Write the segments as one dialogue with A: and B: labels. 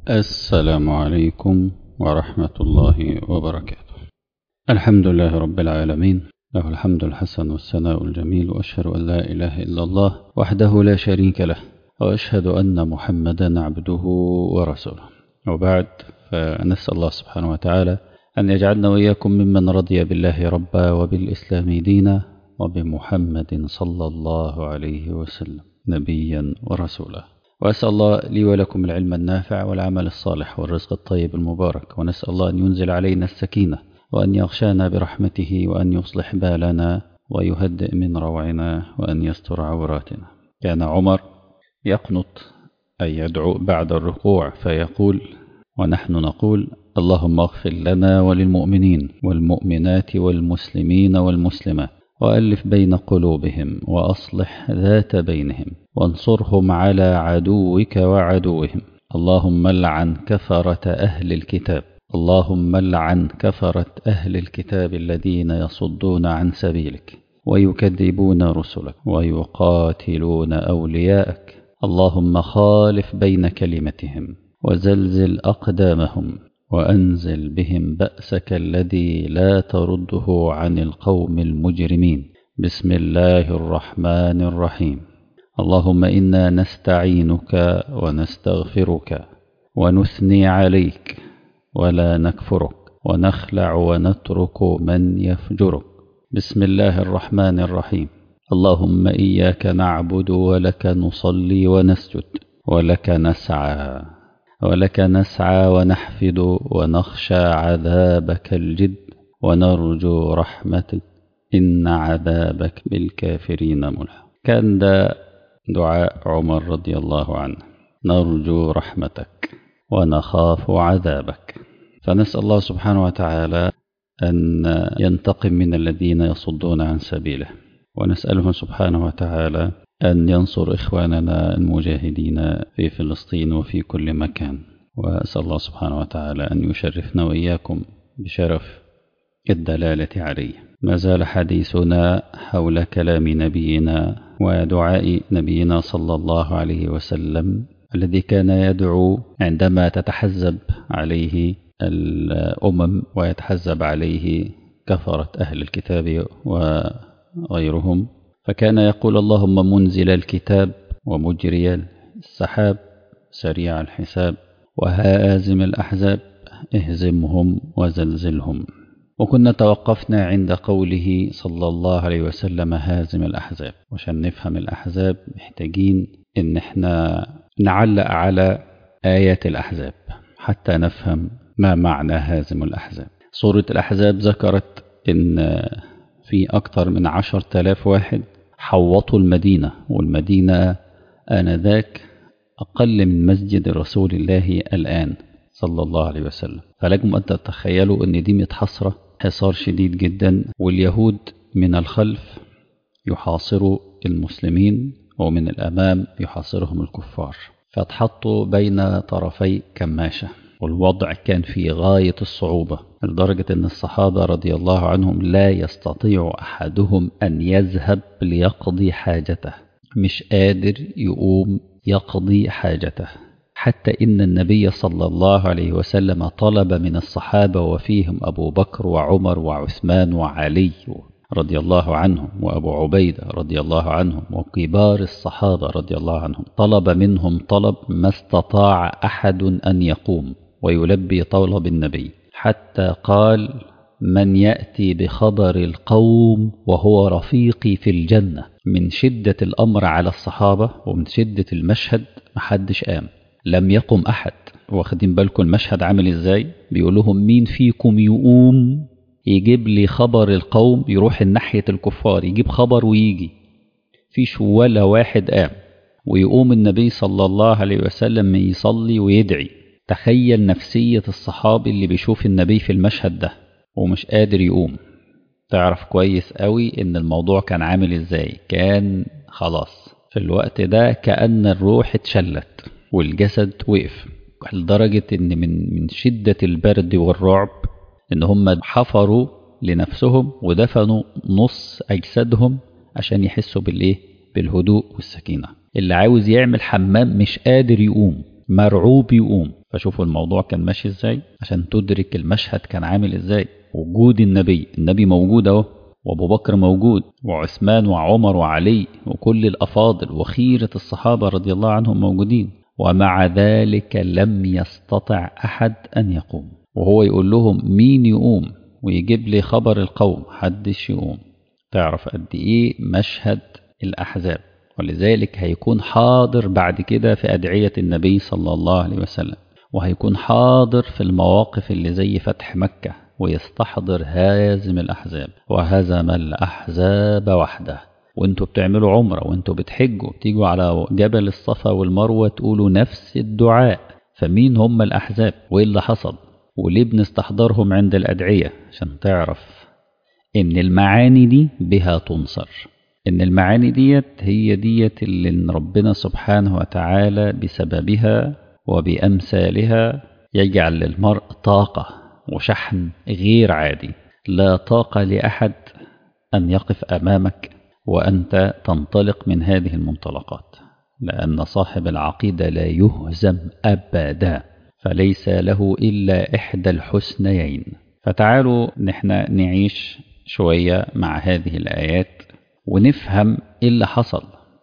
A: السلام عليكم ورحمة الله وبركاته الحمد لله رب العالمين له الحمد الحسن والثناء الجميل وأشهد أن لا إله إلا الله وحده لا شريك له وأشهد أن محمدا عبده ورسوله وبعد فنسأل الله سبحانه وتعالى أن يجعلنا وإياكم ممن رضي بالله ربا وبالإسلام دينا وبمحمد صلى الله عليه وسلم نبيا ورسولا وأسأل الله لي ولكم العلم النافع والعمل الصالح والرزق الطيب المبارك ونسأل الله أن ينزل علينا السكينة وأن يغشانا برحمته وأن يصلح بالنا ويهدئ من روعنا وأن يستر عوراتنا كان عمر يقنط أي يدعو بعد الركوع فيقول ونحن نقول اللهم اغفر لنا وللمؤمنين والمؤمنات والمسلمين والمسلمات وألف بين قلوبهم وأصلح ذات بينهم وانصرهم على عدوك وعدوهم اللهم لعن كفرة أهل الكتاب اللهم لعن كفرة أهل الكتاب الذين يصدون عن سبيلك ويكذبون رسلك ويقاتلون أولياءك اللهم خالف بين كلمتهم وزلزل أقدامهم وأنزل بهم بأسك الذي لا ترده عن القوم المجرمين بسم الله الرحمن الرحيم اللهم إنا نستعينك ونستغفرك ونثني عليك ولا نكفرك ونخلع ونترك من يفجرك بسم الله الرحمن الرحيم اللهم إياك نعبد ولك نصلي ونسجد ولك نسعى ولك نسعى ونحفد ونخشى عذابك الجد ونرجو رحمتك إن عذابك بالكافرين ملحق كان ده دعاء عمر رضي الله عنه نرجو رحمتك ونخاف عذابك فنسأل الله سبحانه وتعالى أن ينتقم من الذين يصدون عن سبيله ونسأله سبحانه وتعالى أن ينصر إخواننا المجاهدين في فلسطين وفي كل مكان وأسأل الله سبحانه وتعالى أن يشرفنا وإياكم بشرف الدلالة عليه ما زال حديثنا حول كلام نبينا ودعاء نبينا صلى الله عليه وسلم الذي كان يدعو عندما تتحزب عليه الأمم ويتحزب عليه كفرة أهل الكتاب وغيرهم فكان يقول اللهم منزل الكتاب ومجري السحاب سريع الحساب وهازم الأحزاب اهزمهم وزلزلهم وكنا توقفنا عند قوله صلى الله عليه وسلم هازم الأحزاب وعشان نفهم الأحزاب محتاجين إن احنا نعلق على آيات الأحزاب حتى نفهم ما معنى هازم الأحزاب سورة الأحزاب ذكرت إن في أكثر من عشر تلاف واحد حوطوا المدينة والمدينة آنذاك أقل من مسجد رسول الله الآن صلى الله عليه وسلم فلكم أن تتخيلوا أن دي متحصرة حصار شديد جدا واليهود من الخلف يحاصروا المسلمين ومن الأمام يحاصرهم الكفار فاتحطوا بين طرفي كماشة والوضع كان في غاية الصعوبة لدرجة أن الصحابة رضي الله عنهم لا يستطيع أحدهم أن يذهب ليقضي حاجته مش قادر يقوم يقضي حاجته حتى إن النبي صلى الله عليه وسلم طلب من الصحابة وفيهم أبو بكر وعمر وعثمان وعلي رضي الله عنهم وأبو عبيدة رضي الله عنهم وكبار الصحابة رضي الله عنهم طلب منهم طلب ما استطاع أحد أن يقوم ويلبي طلب النبي حتى قال من يأتي بخبر القوم وهو رفيقي في الجنة من شدة الأمر على الصحابة ومن شدة المشهد محدش قام لم يقم أحد واخدين بالكم المشهد عامل ازاي بيقول لهم مين فيكم يقوم يجيب لي خبر القوم يروح ناحية الكفار يجيب خبر ويجي فيش ولا واحد قام ويقوم النبي صلى الله عليه وسلم يصلي ويدعي تخيل نفسية الصحابي اللي بيشوف النبي في المشهد ده ومش قادر يقوم تعرف كويس قوي ان الموضوع كان عامل ازاي كان خلاص في الوقت ده كأن الروح اتشلت والجسد وقف لدرجة ان من من شدة البرد والرعب ان هم حفروا لنفسهم ودفنوا نص اجسادهم عشان يحسوا بالايه بالهدوء والسكينة اللي عاوز يعمل حمام مش قادر يقوم مرعوب يقوم فشوفوا الموضوع كان ماشي ازاي عشان تدرك المشهد كان عامل ازاي وجود النبي النبي موجود اهو وابو بكر موجود وعثمان وعمر وعلي وكل الافاضل وخيره الصحابه رضي الله عنهم موجودين ومع ذلك لم يستطع احد ان يقوم وهو يقول لهم مين يقوم ويجيب لي خبر القوم حدش يقوم تعرف قد ايه مشهد الاحزاب ولذلك هيكون حاضر بعد كده في ادعيه النبي صلى الله عليه وسلم وهيكون حاضر في المواقف اللي زي فتح مكه ويستحضر هازم الأحزاب وهزم الأحزاب وحده وانتوا بتعملوا عمرة وانتوا بتحجوا تيجوا على جبل الصفا والمروة تقولوا نفس الدعاء فمين هم الأحزاب وإيه اللي حصل وليه بنستحضرهم عند الأدعية عشان تعرف إن المعاني دي بها تنصر إن المعاني ديت هي ديت اللي ربنا سبحانه وتعالى بسببها وبأمثالها يجعل للمرء طاقة وشحن غير عادي لا طاقة لأحد أن يقف أمامك وأنت تنطلق من هذه المنطلقات لأن صاحب العقيدة لا يهزم أبدا فليس له إلا إحدى الحسنيين فتعالوا نحن نعيش شوية مع هذه الآيات ونفهم إيه اللي حصل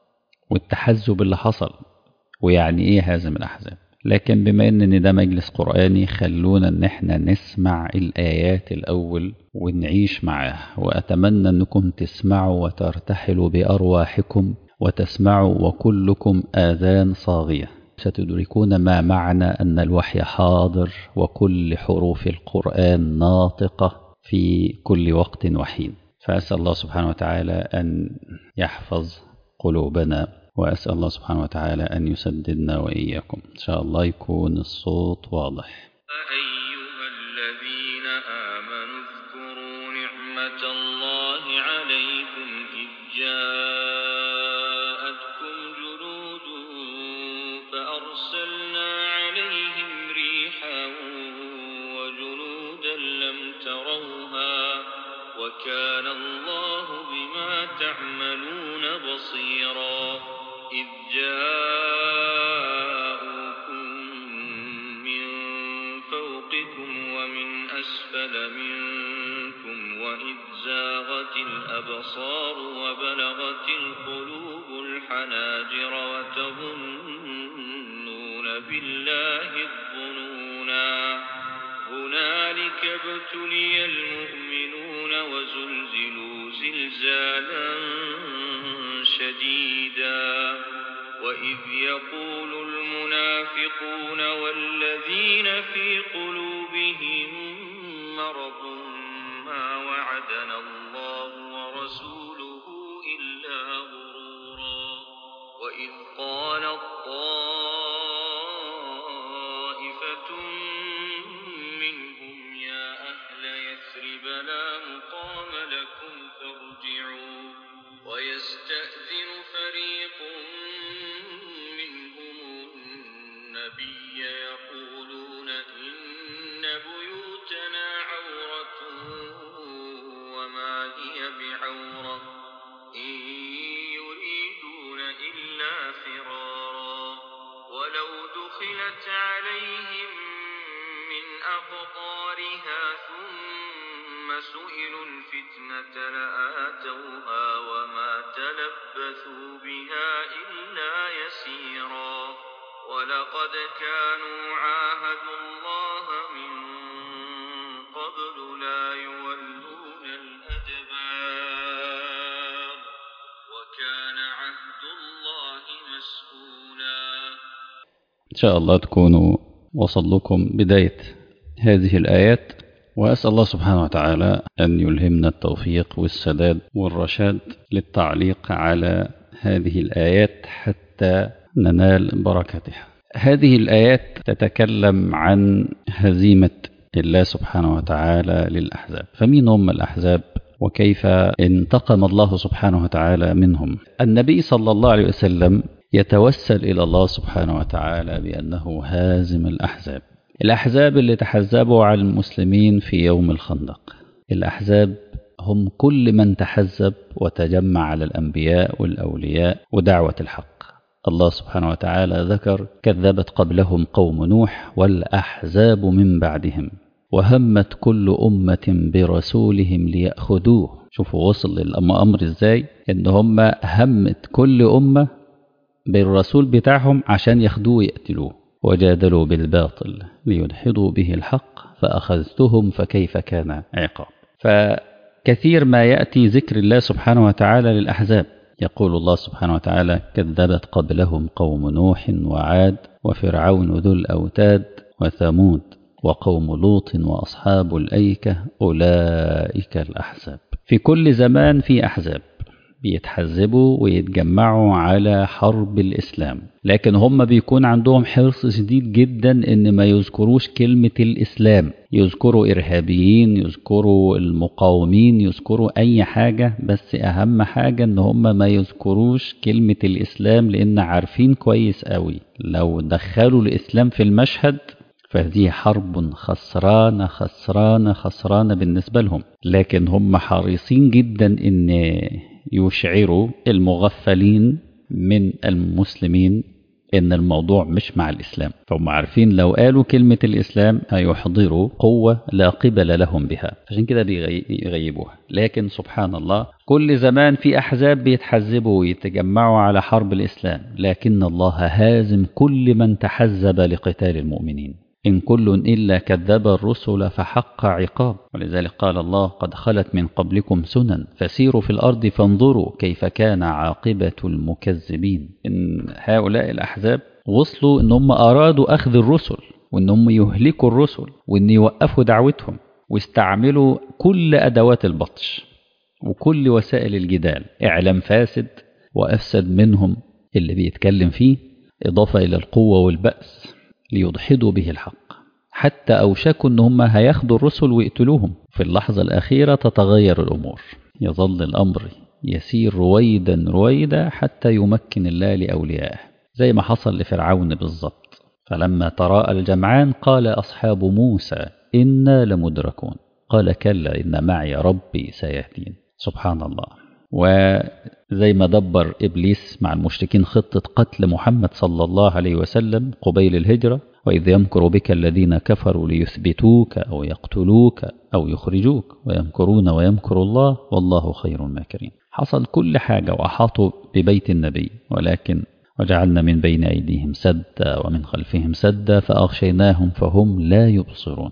A: والتحزب اللي حصل ويعني إيه هازم الأحزاب لكن بما ان ده مجلس قرآني خلونا ان احنا نسمع الآيات الأول ونعيش معاها وأتمنى أنكم تسمعوا وترتحلوا بأرواحكم وتسمعوا وكلكم آذان صاغية ستدركون ما معنى أن الوحي حاضر وكل حروف القرآن ناطقة في كل وقت وحين فأسأل الله سبحانه وتعالى أن يحفظ قلوبنا وأسأل الله سبحانه وتعالى أن يسددنا وإياكم إن شاء الله يكون الصوت واضح
B: أيها الذين آمنوا اذكروا نعمة الله عليكم إذ جاءتكم جنود فأرسلنا عليهم ريحا وجنودا لم تروها وكان الله بما تعملون بصيرا إذ جاءوكم من فوقكم ومن أسفل منكم وإذ زاغت الأبصار وبلغت القلوب الحناجر وتظنون بالله الظنونا هنالك ابتلي المؤمنون وزلزلوا زلزالا شديدا وإذ يقول المنافقون والذين في قلوبهم مرض ما وعدنا الله ورسوله إلا غرورا وإذ قالت طائفة منهم يا أهل يثرب لا مقام لكم فارجعوا ويستأذن فريق منهم النبي يقولون إن بيوتنا عورة وما هي بعورة إن يريدون إلا فرارا ولو دخلت عليهم من أقطارها ثم سئلوا الفتنة لآتوها وما تلبثوا بها إلا يسيرا ولقد كانوا عاهدوا الله من قبل لا يولون الأدبار وكان عهد الله مسؤولا
A: إن شاء الله تكونوا وصل لكم بداية هذه الآيات وأسأل الله سبحانه وتعالى أن يلهمنا التوفيق والسداد والرشاد للتعليق على هذه الآيات حتى ننال بركتها هذه الآيات تتكلم عن هزيمة الله سبحانه وتعالى للأحزاب فمين هم الأحزاب وكيف انتقم الله سبحانه وتعالى منهم النبي صلى الله عليه وسلم يتوسل إلى الله سبحانه وتعالى بأنه هازم الأحزاب الأحزاب اللي تحزبوا على المسلمين في يوم الخندق الأحزاب هم كل من تحزب وتجمع على الأنبياء والأولياء ودعوة الحق الله سبحانه وتعالى ذكر كذبت قبلهم قوم نوح والأحزاب من بعدهم وهمت كل أمة برسولهم ليأخذوه شوفوا وصل للأمر إزاي إن هم همت كل أمة بالرسول بتاعهم عشان ياخدوه ويقتلوه وجادلوا بالباطل ليدحضوا به الحق فأخذتهم فكيف كان عقاب فكثير ما يأتي ذكر الله سبحانه وتعالى للأحزاب يقول الله سبحانه وتعالى كذبت قبلهم قوم نوح وعاد وفرعون ذو الأوتاد وثمود وقوم لوط وأصحاب الأيكة أولئك الأحزاب في كل زمان في أحزاب بيتحزبوا ويتجمعوا على حرب الإسلام لكن هم بيكون عندهم حرص شديد جدا إن ما يذكروش كلمة الإسلام يذكروا إرهابيين يذكروا المقاومين يذكروا أي حاجة بس أهم حاجة إن هم ما يذكروش كلمة الإسلام لأن عارفين كويس قوي لو دخلوا الإسلام في المشهد فهذه حرب خسرانة خسرانة خسرانة بالنسبة لهم لكن هم حريصين جدا إن يشعروا المغفلين من المسلمين ان الموضوع مش مع الاسلام فهم عارفين لو قالوا كلمة الاسلام هيحضروا قوة لا قبل لهم بها عشان كده بيغيبوها لكن سبحان الله كل زمان في احزاب بيتحزبوا ويتجمعوا على حرب الاسلام لكن الله هازم كل من تحزب لقتال المؤمنين إن كل إلا كذب الرسل فحق عقاب ولذلك قال الله قد خلت من قبلكم سنن فسيروا في الأرض فانظروا كيف كان عاقبة المكذبين إن هؤلاء الأحزاب وصلوا إن هم أرادوا أخذ الرسل وإن هم يهلكوا الرسل وإن يوقفوا دعوتهم واستعملوا كل أدوات البطش وكل وسائل الجدال إعلام فاسد وأفسد منهم اللي بيتكلم فيه إضافة إلى القوة والبأس ليضحضوا به الحق حتى أوشكوا أن هم هياخدوا الرسل ويقتلوهم في اللحظة الأخيرة تتغير الأمور يظل الأمر يسير رويدا رويدا حتى يمكن الله لأوليائه زي ما حصل لفرعون بالضبط فلما تراءى الجمعان قال أصحاب موسى إنا لمدركون قال كلا إن معي ربي سيهدين سبحان الله وزي ما دبر إبليس مع المشركين خطة قتل محمد صلى الله عليه وسلم قبيل الهجرة وإذ يمكر بك الذين كفروا ليثبتوك أو يقتلوك أو يخرجوك ويمكرون ويمكر الله والله خير الماكرين حصل كل حاجة وأحاطوا ببيت النبي ولكن وجعلنا من بين أيديهم سدا ومن خلفهم سدا فأغشيناهم فهم لا يبصرون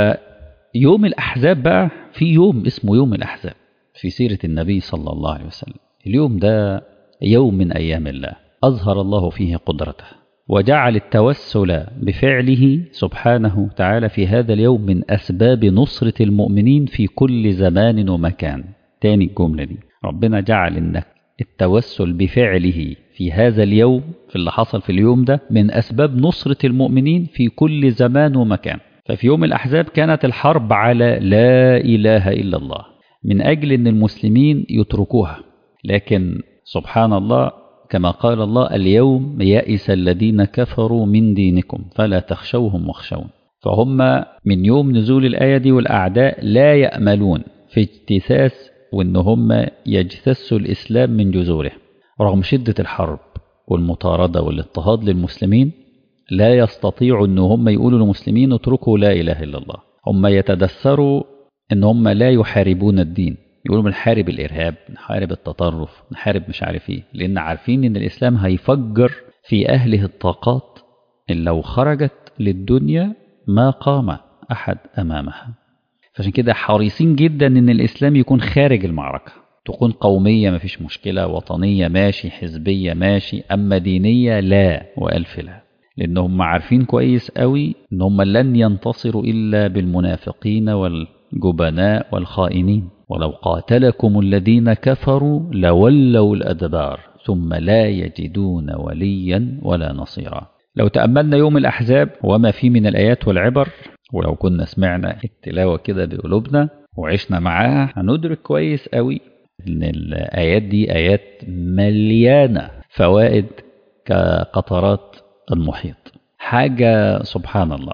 A: فيوم الأحزاب بقى في يوم اسمه يوم الأحزاب في سيرة النبي صلى الله عليه وسلم اليوم ده يوم من أيام الله أظهر الله فيه قدرته وجعل التوسل بفعله سبحانه تعالى في هذا اليوم من أسباب نصرة المؤمنين في كل زمان ومكان تاني الجملة دي ربنا جعل إنك التوسل بفعله في هذا اليوم في اللي حصل في اليوم ده من أسباب نصرة المؤمنين في كل زمان ومكان ففي يوم الأحزاب كانت الحرب على لا إله إلا الله من أجل أن المسلمين يتركوها لكن سبحان الله كما قال الله اليوم يئس الذين كفروا من دينكم فلا تخشوهم واخشون فهم من يوم نزول الآية دي والأعداء لا يأملون في اجتثاث وأن هم يجتثوا الإسلام من جذوره رغم شدة الحرب والمطاردة والاضطهاد للمسلمين لا يستطيعوا أن هم يقولوا للمسلمين اتركوا لا إله إلا الله هم يتدثروا ان هم لا يحاربون الدين يقولوا بنحارب الارهاب نحارب التطرف نحارب مش عارف ايه لان عارفين ان الاسلام هيفجر في اهله الطاقات اللي لو خرجت للدنيا ما قام احد امامها فعشان كده حريصين جدا ان الاسلام يكون خارج المعركه تكون قوميه مفيش مشكله وطنيه ماشي حزبيه ماشي اما دينيه لا والف لا لان هم عارفين كويس قوي ان هم لن ينتصروا الا بالمنافقين وال الجبناء والخائنين ولو قاتلكم الذين كفروا لولوا الأدبار ثم لا يجدون وليا ولا نصيرا لو تأملنا يوم الأحزاب وما فيه من الآيات والعبر ولو كنا سمعنا التلاوة كده بقلوبنا وعشنا معاها هندرك كويس قوي ان الآيات دي آيات مليانة فوائد كقطرات المحيط حاجة سبحان الله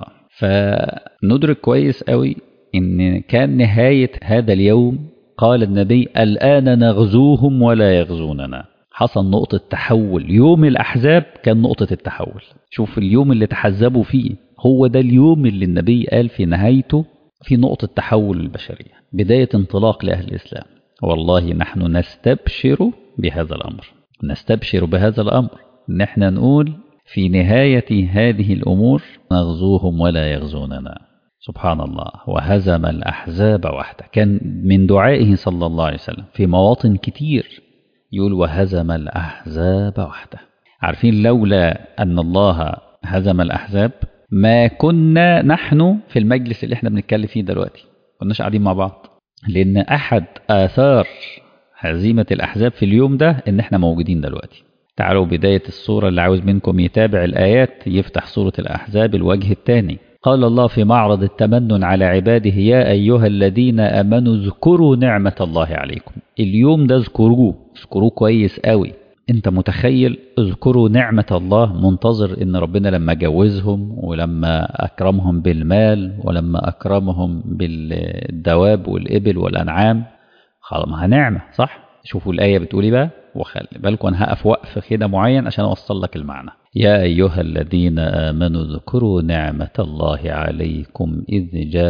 A: فندرك كويس قوي إن كان نهاية هذا اليوم قال النبي الآن نغزوهم ولا يغزوننا حصل نقطة تحول يوم الأحزاب كان نقطة التحول شوف اليوم اللي تحزبوا فيه هو ده اليوم اللي النبي قال في نهايته في نقطة تحول للبشرية بداية انطلاق لأهل الإسلام والله نحن نستبشر بهذا الأمر نستبشر بهذا الأمر نحن نقول في نهاية هذه الأمور نغزوهم ولا يغزوننا سبحان الله وهزم الأحزاب وحده كان من دعائه صلى الله عليه وسلم في مواطن كتير يقول وهزم الأحزاب وحده عارفين لولا أن الله هزم الأحزاب ما كنا نحن في المجلس اللي احنا بنتكلم فيه دلوقتي كناش قاعدين مع بعض لأن أحد آثار هزيمة الأحزاب في اليوم ده إن احنا موجودين دلوقتي تعالوا بداية الصورة اللي عاوز منكم يتابع الآيات يفتح سورة الأحزاب الوجه الثاني قال الله في معرض التمنن على عباده يا أيها الذين آمنوا اذكروا نعمة الله عليكم اليوم ده اذكروه اذكروه كويس قوي انت متخيل اذكروا نعمة الله منتظر ان ربنا لما جوزهم ولما اكرمهم بالمال ولما اكرمهم بالدواب والابل والانعام خلاص ما نعمة صح شوفوا الآية بتقولي بقى وخلي بالكم أنا هقف وقف كده معين عشان أوصل لك المعنى يا أيها الذين آمنوا اذكروا نعمة الله عليكم إذ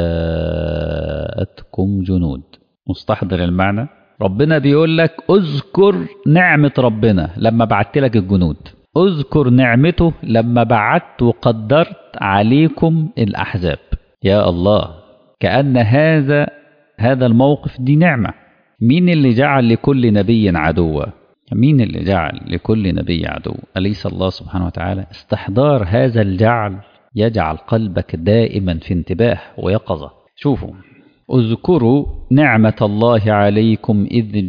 A: جاءتكم جنود مستحضر المعنى ربنا بيقول لك اذكر نعمة ربنا لما بعت لك الجنود اذكر نعمته لما بعت وقدرت عليكم الأحزاب يا الله كأن هذا هذا الموقف دي نعمة مين اللي جعل لكل نبي عدوا مين اللي جعل لكل نبي عدو أليس الله سبحانه وتعالى استحضار هذا الجعل يجعل قلبك دائما في انتباه ويقظة شوفوا اذكروا نعمة الله عليكم إذ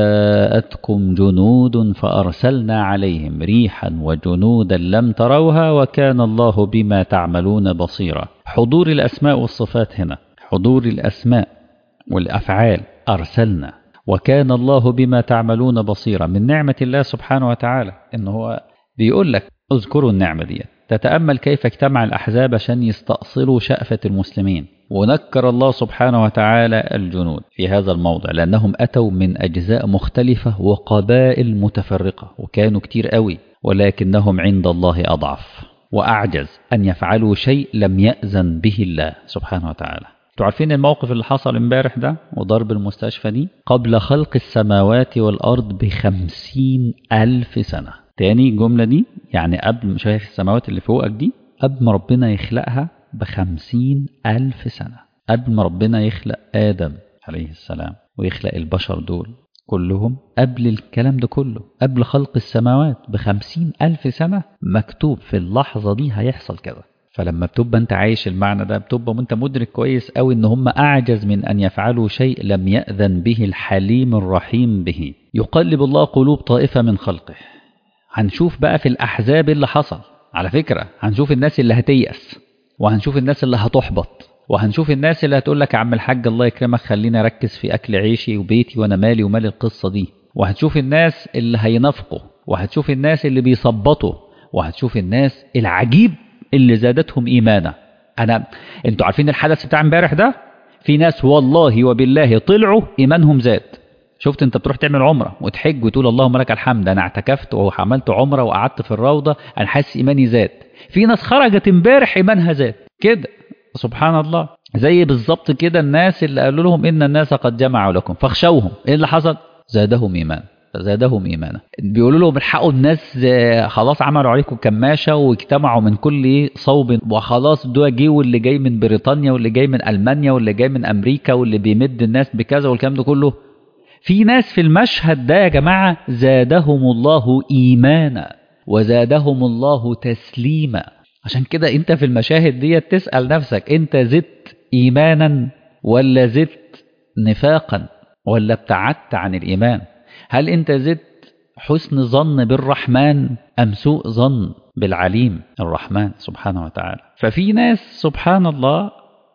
A: جاءتكم جنود فأرسلنا عليهم ريحا وجنودا لم تروها وكان الله بما تعملون بصيرا حضور الأسماء والصفات هنا حضور الأسماء والأفعال أرسلنا وكان الله بما تعملون بصيرا من نعمة الله سبحانه وتعالى إن هو بيقول لك اذكروا النعمة دي تتأمل كيف اجتمع الأحزاب عشان يستأصلوا شأفة المسلمين ونكر الله سبحانه وتعالى الجنود في هذا الموضع لأنهم أتوا من أجزاء مختلفة وقبائل متفرقة وكانوا كتير قوي ولكنهم عند الله أضعف وأعجز أن يفعلوا شيء لم يأذن به الله سبحانه وتعالى انتوا عارفين الموقف اللي حصل امبارح ده وضرب المستشفى دي قبل خلق السماوات والأرض بخمسين ألف سنة تاني الجملة دي يعني قبل شايف السماوات اللي فوقك دي قبل ما ربنا يخلقها بخمسين ألف سنة قبل ما ربنا يخلق آدم عليه السلام ويخلق البشر دول كلهم قبل الكلام ده كله قبل خلق السماوات بخمسين ألف سنة مكتوب في اللحظة دي هيحصل كده فلما بتبقى انت عايش المعنى ده بتبقى وانت مدرك كويس قوي ان هم اعجز من ان يفعلوا شيء لم يأذن به الحليم الرحيم به يقلب الله قلوب طائفة من خلقه هنشوف بقى في الاحزاب اللي حصل على فكرة هنشوف الناس اللي هتيأس وهنشوف الناس اللي هتحبط وهنشوف الناس اللي هتقول لك يا عم الحاج الله يكرمك خليني اركز في اكل عيشي وبيتي وانا مالي ومال القصة دي وهتشوف الناس اللي هينافقوا وهتشوف الناس اللي بيصبطوا وهتشوف الناس العجيب اللي زادتهم ايمانا انا انتوا عارفين الحدث بتاع امبارح ده في ناس والله وبالله طلعوا ايمانهم زاد شفت انت بتروح تعمل عمره وتحج وتقول اللهم لك الحمد انا اعتكفت وعملت عمره وقعدت في الروضه انا حاسس ايماني زاد في ناس خرجت امبارح ايمانها زاد كده سبحان الله زي بالظبط كده الناس اللي قالوا لهم ان الناس قد جمعوا لكم فاخشوهم ايه اللي حصل زادهم ايمان زادهم ايمانا بيقولوا لهم الحقوا الناس خلاص عملوا عليكم كماشه واجتمعوا من كل صوب وخلاص ده جه واللي جاي من بريطانيا واللي جاي من المانيا واللي جاي من امريكا واللي بيمد الناس بكذا والكلام ده كله في ناس في المشهد ده يا جماعه زادهم الله ايمانا وزادهم الله تسليما عشان كده انت في المشاهد دي تسال نفسك انت زدت ايمانا ولا زدت نفاقا ولا ابتعدت عن الايمان هل انت زدت حسن ظن بالرحمن ام سوء ظن بالعليم الرحمن سبحانه وتعالى ففي ناس سبحان الله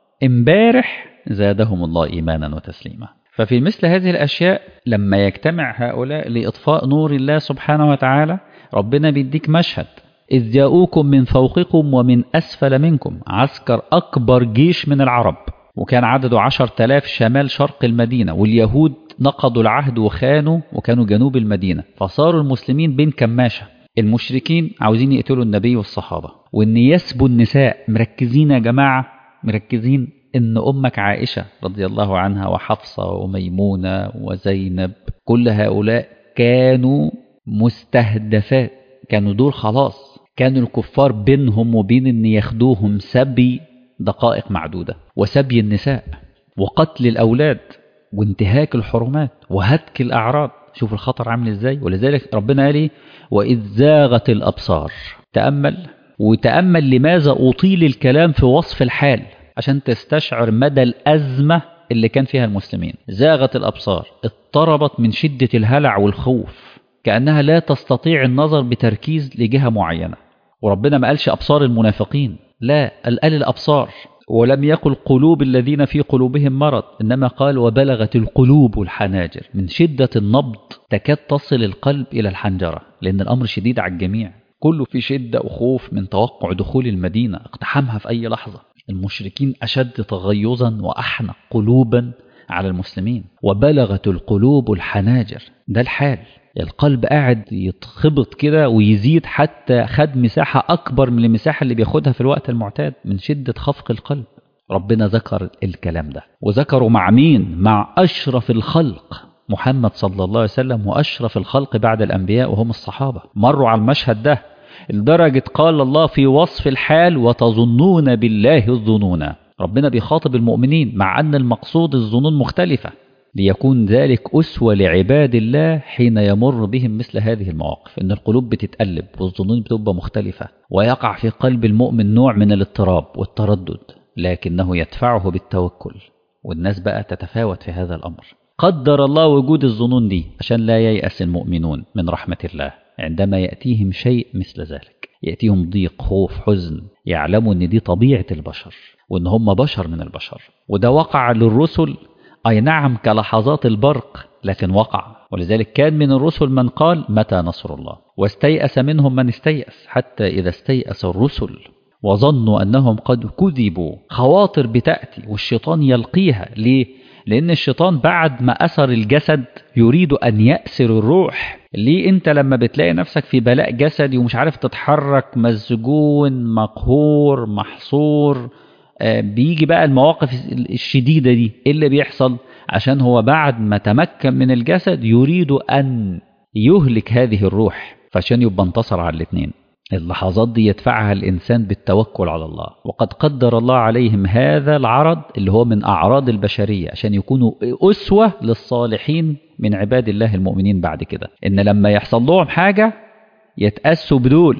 A: امبارح زادهم الله ايمانا وتسليما ففي مثل هذه الاشياء لما يجتمع هؤلاء لاطفاء نور الله سبحانه وتعالى ربنا بيديك مشهد إذ جاءوكم من فوقكم ومن أسفل منكم عسكر أكبر جيش من العرب وكان عدده عشر تلاف شمال شرق المدينة واليهود
C: نقضوا العهد وخانوا وكانوا جنوب المدينة فصاروا المسلمين بين كماشة المشركين عاوزين يقتلوا النبي والصحابة وإن يسبوا النساء مركزين يا جماعة مركزين إن أمك عائشة رضي الله عنها وحفصة وميمونة وزينب كل هؤلاء كانوا مستهدفات كانوا دول خلاص كانوا الكفار بينهم وبين ان ياخدوهم سبي دقائق معدودة وسبي النساء وقتل الأولاد وانتهاك الحرمات وهتك الأعراض شوف الخطر عامل ازاي ولذلك ربنا قال ايه وإذ زاغت الأبصار تأمل وتأمل لماذا أطيل الكلام في وصف الحال عشان تستشعر مدى الأزمة اللي كان فيها المسلمين زاغت الأبصار اضطربت من شدة الهلع والخوف كأنها لا تستطيع النظر بتركيز لجهة معينة وربنا ما قالش أبصار المنافقين لا قال الأبصار ولم يقل قلوب الذين في قلوبهم مرض إنما قال وبلغت القلوب الحناجر من شدة النبض تكاد تصل القلب إلى الحنجرة لأن الأمر شديد على الجميع كله في شدة وخوف من توقع دخول المدينة اقتحامها في أي لحظة المشركين أشد تغيظا وأحنق قلوبا على المسلمين وبلغت القلوب الحناجر ده الحال القلب قاعد يتخبط كده ويزيد حتى خد مساحة أكبر من المساحة اللي بياخدها في الوقت المعتاد من شدة خفق القلب ربنا ذكر الكلام ده وذكروا مع مين؟ مع أشرف الخلق محمد صلى الله عليه وسلم وأشرف الخلق بعد الأنبياء وهم الصحابة مروا على المشهد ده لدرجة قال الله في وصف الحال وتظنون بالله الظنون ربنا بيخاطب المؤمنين مع أن المقصود الظنون مختلفة ليكون ذلك أسوة لعباد الله حين يمر بهم مثل هذه المواقف إن القلوب بتتقلب والظنون بتبقى مختلفة ويقع في قلب المؤمن نوع من الاضطراب والتردد لكنه يدفعه بالتوكل والناس بقى تتفاوت في هذا الأمر قدر الله وجود الظنون دي عشان لا ييأس المؤمنون من رحمة الله عندما يأتيهم شيء مثل ذلك يأتيهم ضيق خوف حزن يعلموا أن دي طبيعة البشر وأن هم بشر من البشر وده وقع للرسل أي نعم كلحظات البرق لكن وقع ولذلك كان من الرسل من قال متى نصر الله واستيأس منهم من استيأس حتى إذا استيأس الرسل وظنوا أنهم قد كذبوا خواطر بتأتي والشيطان يلقيها ليه؟ لأن الشيطان بعد ما أسر الجسد يريد أن يأسر الروح ليه أنت لما بتلاقي نفسك في بلاء جسدي ومش عارف تتحرك مسجون مقهور محصور بيجي بقى المواقف الشديدة دي ايه اللي بيحصل عشان هو بعد ما تمكن من الجسد يريد أن يهلك هذه الروح فعشان يبقى انتصر على الاثنين اللحظات دي يدفعها الإنسان بالتوكل على الله وقد قدر الله عليهم هذا العرض اللي هو من أعراض البشرية عشان يكونوا أسوة للصالحين من عباد الله المؤمنين بعد كده إن لما يحصل لهم حاجة يتأسوا بدول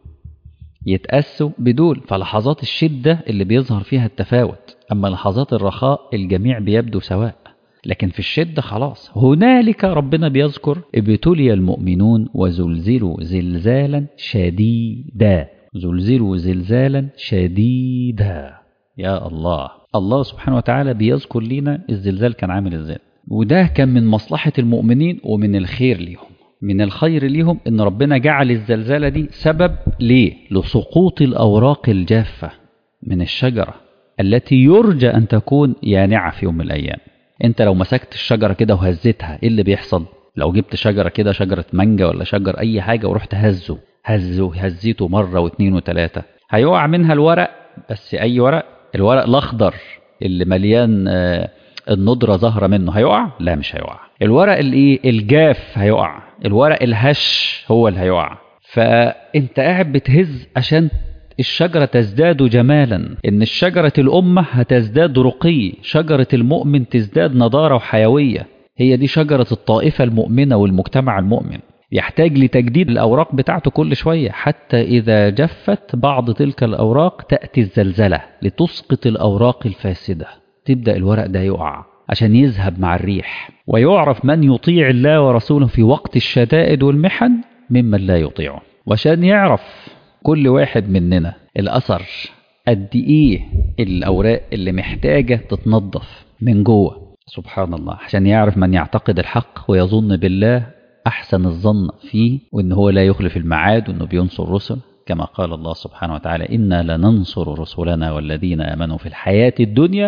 C: يتأسوا بدول فلحظات الشدة اللي بيظهر فيها التفاوت أما لحظات الرخاء الجميع بيبدو سواء لكن في الشدة خلاص هنالك ربنا بيذكر ابتلي المؤمنون وزلزلوا زلزالا شديدا زلزلوا زلزالا شديدا يا الله الله سبحانه وتعالى بيذكر لنا الزلزال كان عامل ازاي وده كان من مصلحة المؤمنين ومن الخير ليهم من الخير ليهم ان ربنا جعل الزلزالة دي سبب ليه لسقوط الأوراق الجافة من الشجرة التي يرجى أن تكون يانعة في يوم من الأيام انت لو مسكت الشجرة كده وهزتها ايه اللي بيحصل لو جبت شجرة كده شجرة مانجا ولا شجر اي حاجة ورحت هزه هزه هزيته مرة واثنين وثلاثة هيقع منها الورق بس اي ورق الورق الاخضر اللي مليان آه الندرة ظاهرة منه هيقع لا مش هيقع الورق الايه الجاف هيقع الورق الهش هو اللي هيقع فانت قاعد بتهز عشان الشجرة تزداد جمالا إن الشجرة الأمة هتزداد رقي شجرة المؤمن تزداد نضارة وحيوية هي دي شجرة الطائفة المؤمنة والمجتمع المؤمن يحتاج لتجديد الأوراق بتاعته كل شوية حتى إذا جفت بعض تلك الأوراق تأتي الزلزلة لتسقط الأوراق الفاسدة تبدأ الورق ده يقع عشان يذهب مع الريح ويعرف من يطيع الله ورسوله في وقت الشدائد والمحن ممن لا يطيعه وعشان يعرف كل واحد مننا الأثر قد إيه الأوراق اللي محتاجة تتنظف من جوه سبحان الله عشان يعرف من يعتقد الحق ويظن بالله أحسن الظن فيه وإن هو لا يخلف الميعاد وإنه بينصر رسل كما قال الله سبحانه وتعالى إنا لننصر رسلنا والذين آمنوا في الحياة الدنيا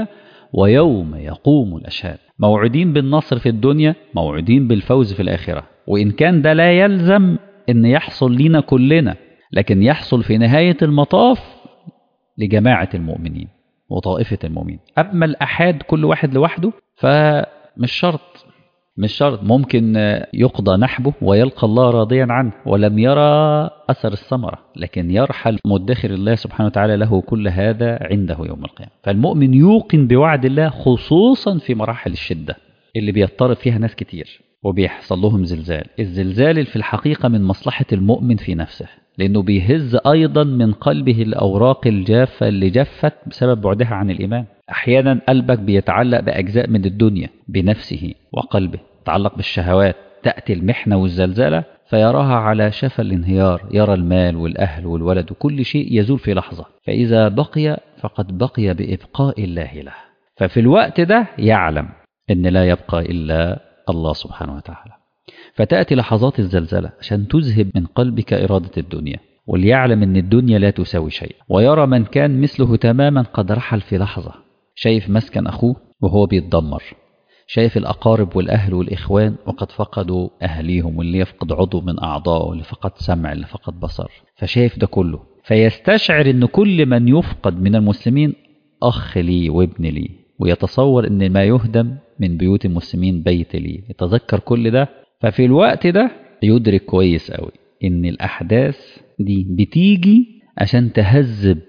C: ويوم يقوم الأشهاد موعودين بالنصر في الدنيا موعودين بالفوز في الآخرة وإن كان ده لا يلزم أن يحصل لنا كلنا لكن يحصل في نهاية المطاف لجماعة المؤمنين وطائفة المؤمنين أما الأحاد كل واحد لوحده فمش شرط مش شرط ممكن يقضى نحبه ويلقى الله راضيا عنه ولم يرى أثر الثمرة لكن يرحل مدخر الله سبحانه وتعالى له كل هذا عنده يوم القيامة فالمؤمن يوقن بوعد الله خصوصا في مراحل الشدة اللي بيضطرب فيها ناس كتير وبيحصل لهم زلزال الزلزال في الحقيقة من مصلحة المؤمن في نفسه لأنه بيهز أيضا من قلبه الأوراق الجافة اللي جفت بسبب بعدها عن الإيمان أحيانا قلبك بيتعلق بأجزاء من الدنيا بنفسه وقلبه يتعلق بالشهوات تأتي المحنة والزلزلة فيراها على شفا الانهيار يرى المال والأهل والولد وكل شيء يزول في لحظة فإذا بقي فقد بقي بإبقاء الله له ففي الوقت ده يعلم أن لا يبقى إلا الله سبحانه وتعالى فتأتي لحظات الزلزلة عشان تذهب من قلبك إرادة الدنيا وليعلم أن الدنيا لا تساوي شيء ويرى من كان مثله تماما قد رحل في لحظة شايف مسكن أخوه وهو بيتدمر شايف الأقارب والأهل والإخوان وقد فقدوا أهليهم واللي يفقد عضو من أعضائه واللي فقد سمع اللي فقد بصر فشايف ده كله فيستشعر أن كل من يفقد من المسلمين أخ لي وابن لي ويتصور أن ما يهدم من بيوت المسلمين بيت لي يتذكر كل ده ففي الوقت ده يدرك كويس قوي ان الاحداث دي بتيجي عشان تهذب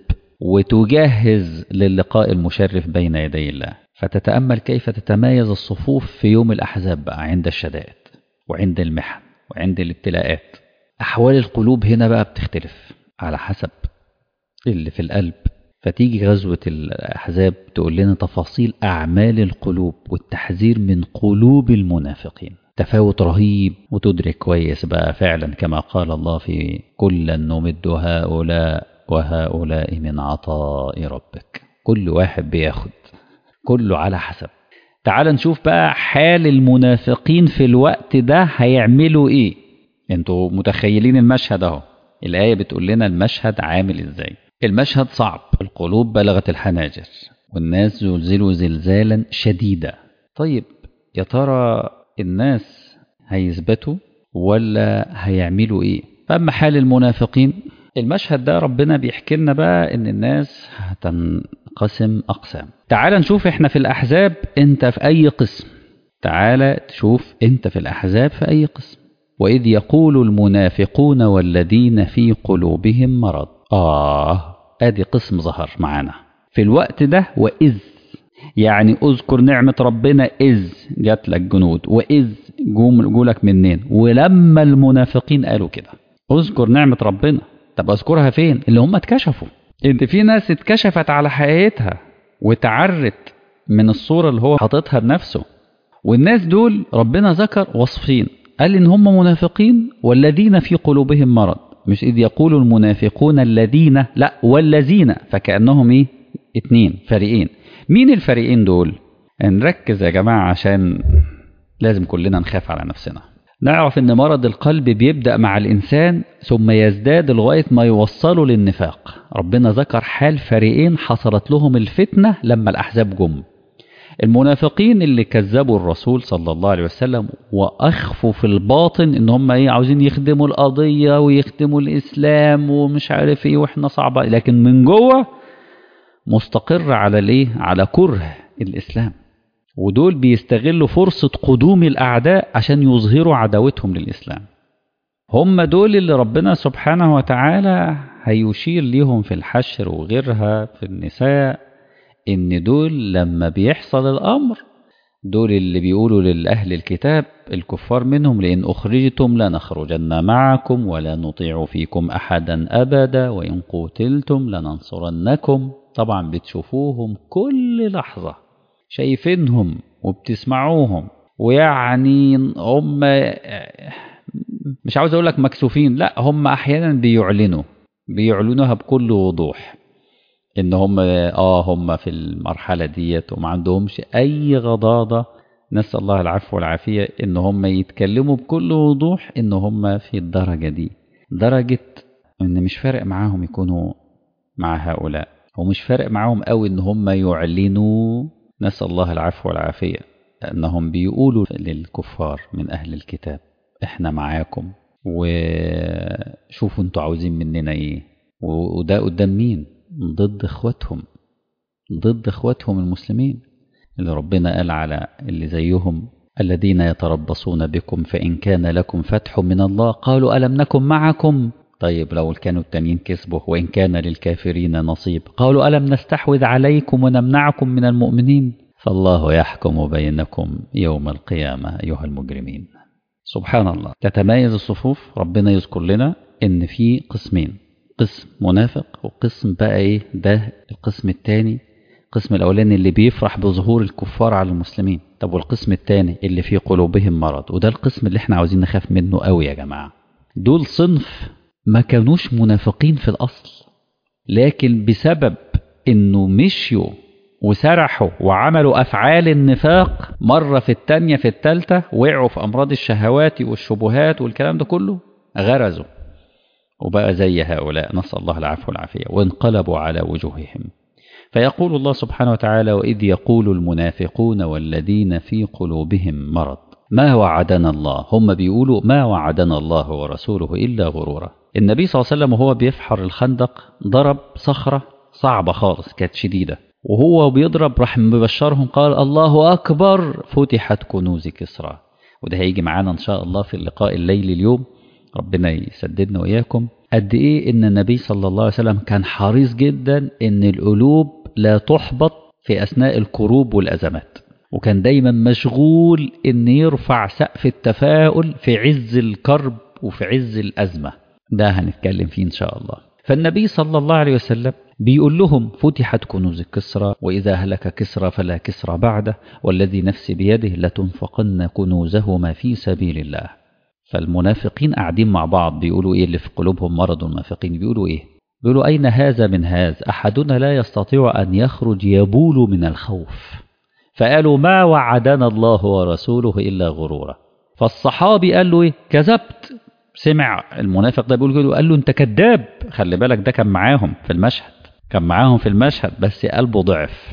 C: وتجهز للقاء المشرف بين يدي الله فتتامل كيف تتمايز الصفوف في يوم الاحزاب بقى عند الشدائد وعند المحن وعند الابتلاءات احوال القلوب هنا بقى بتختلف على حسب اللي في القلب فتيجي غزوة الأحزاب تقول لنا تفاصيل أعمال القلوب والتحذير من قلوب المنافقين تفاوت رهيب وتدرك كويس بقى فعلا كما قال الله في كلا نمد هؤلاء وهؤلاء من عطاء ربك كل واحد بياخد كله على حسب تعال نشوف بقى حال المنافقين في الوقت ده هيعملوا ايه انتوا متخيلين المشهد اهو الآية بتقول لنا المشهد عامل ازاي المشهد صعب القلوب بلغت الحناجر والناس زلزلوا زلزالا شديدا طيب يا ترى الناس هيثبتوا ولا هيعملوا ايه فاما حال المنافقين المشهد ده ربنا بيحكي لنا بقى ان الناس هتنقسم اقسام تعال نشوف احنا في الاحزاب انت في اي قسم تعال تشوف انت في الاحزاب في اي قسم واذ يقول المنافقون والذين في قلوبهم مرض اه ادي قسم ظهر معانا في الوقت ده واذ يعني اذكر نعمة ربنا إذ جات لك جنود وإذ جم جولك منين ولما المنافقين قالوا كده اذكر نعمة ربنا طب اذكرها فين اللي هم اتكشفوا انت في ناس اتكشفت على حقيقتها وتعرت من الصورة اللي هو حاططها بنفسه والناس دول ربنا ذكر وصفين قال ان هم منافقين والذين في قلوبهم مرض مش إذ يقول المنافقون الذين لا والذين فكأنهم ايه اتنين فريقين مين الفريقين دول نركز يا جماعة عشان لازم كلنا نخاف على نفسنا نعرف ان مرض القلب بيبدأ مع الإنسان ثم يزداد لغاية ما يوصله للنفاق ربنا ذكر حال فريقين حصلت لهم الفتنة لما الأحزاب جم المنافقين اللي كذبوا الرسول صلى الله عليه وسلم وأخفوا في الباطن ان هم ايه عاوزين يخدموا القضية ويخدموا الإسلام ومش عارف ايه واحنا صعبة لكن من جوه مستقر على الايه على كره الاسلام ودول بيستغلوا فرصة قدوم الأعداء عشان يظهروا عداوتهم للإسلام هم دول اللي ربنا سبحانه وتعالى هيشير ليهم في الحشر وغيرها في النساء إن دول لما بيحصل الأمر دول اللي بيقولوا للأهل الكتاب الكفار منهم لئن أخرجتم لنخرجن معكم ولا نطيع فيكم أحدا أبدا وإن قتلتم لننصرنكم طبعا بتشوفوهم كل لحظة شايفينهم وبتسمعوهم ويعني هم مش عاوز اقول لك مكسوفين لا هم احيانا بيعلنوا بيعلنوها بكل وضوح ان هم اه هم في المرحله ديت وما عندهمش اي غضاضه نسال الله العفو والعافيه ان هم يتكلموا بكل وضوح ان هم في الدرجه دي درجه ان مش فارق معاهم يكونوا مع هؤلاء ومش فارق معاهم قوي ان هم يعلنوا
A: نسأل الله العفو والعافية أنهم بيقولوا للكفار من أهل الكتاب إحنا معاكم وشوفوا انتوا عاوزين مننا إيه وده قدام مين ضد إخواتهم ضد إخواتهم المسلمين اللي ربنا قال على اللي زيهم الذين يتربصون بكم فإن كان لكم فتح من الله قالوا ألم نكن معكم طيب لو كانوا التانيين كسبوا وإن كان للكافرين نصيب قالوا ألم نستحوذ عليكم ونمنعكم من المؤمنين فالله يحكم بينكم يوم القيامة أيها المجرمين سبحان الله تتميز الصفوف ربنا يذكر لنا إن في قسمين قسم منافق وقسم بقى إيه ده القسم الثاني القسم الأولاني اللي بيفرح بظهور الكفار على المسلمين طب والقسم الثاني اللي في قلوبهم مرض وده القسم اللي احنا عاوزين نخاف منه قوي يا جماعة دول صنف ما كانوش منافقين في الأصل لكن بسبب انه مشيوا وسرحوا وعملوا أفعال النفاق مرة في التانية في التالتة وقعوا في أمراض الشهوات والشبهات والكلام ده كله غرزوا وبقى زي هؤلاء نسأل الله العفو والعافية وانقلبوا على وجوههم فيقول الله سبحانه وتعالى وإذ يقول المنافقون والذين في قلوبهم مرض ما وعدنا الله هم بيقولوا ما وعدنا الله ورسوله إلا غرورا النبي صلى الله عليه وسلم وهو بيفحر الخندق ضرب صخرة صعبة خالص كانت شديدة وهو بيضرب راح مبشرهم قال الله أكبر فتحت كنوز كسرى وده هيجي معانا إن شاء الله في اللقاء الليلي اليوم ربنا يسددنا وإياكم قد إيه إن النبي صلى الله عليه وسلم كان حريص جدا إن القلوب لا تحبط في أثناء الكروب والأزمات وكان دايما مشغول إن يرفع سقف التفاؤل في عز الكرب وفي عز الأزمة ده هنتكلم فيه إن شاء الله فالنبي صلى الله عليه وسلم بيقول لهم فتحت كنوز كسرى وإذا هلك كسرى فلا كسرى بعده والذي نفسي بيده لتنفقن كنوزهما في سبيل الله فالمنافقين قاعدين مع بعض بيقولوا إيه اللي في قلوبهم مرض المنافقين بيقولوا إيه بيقولوا أين هذا من هذا أحدنا لا يستطيع أن يخرج يبول من الخوف فقالوا ما وعدنا الله ورسوله إلا غرورا فالصحابي قال له إيه كذبت سمع المنافق ده بيقول كده قال له انت كذاب خلي بالك ده كان معاهم في المشهد كان معاهم في المشهد بس قلبه ضعف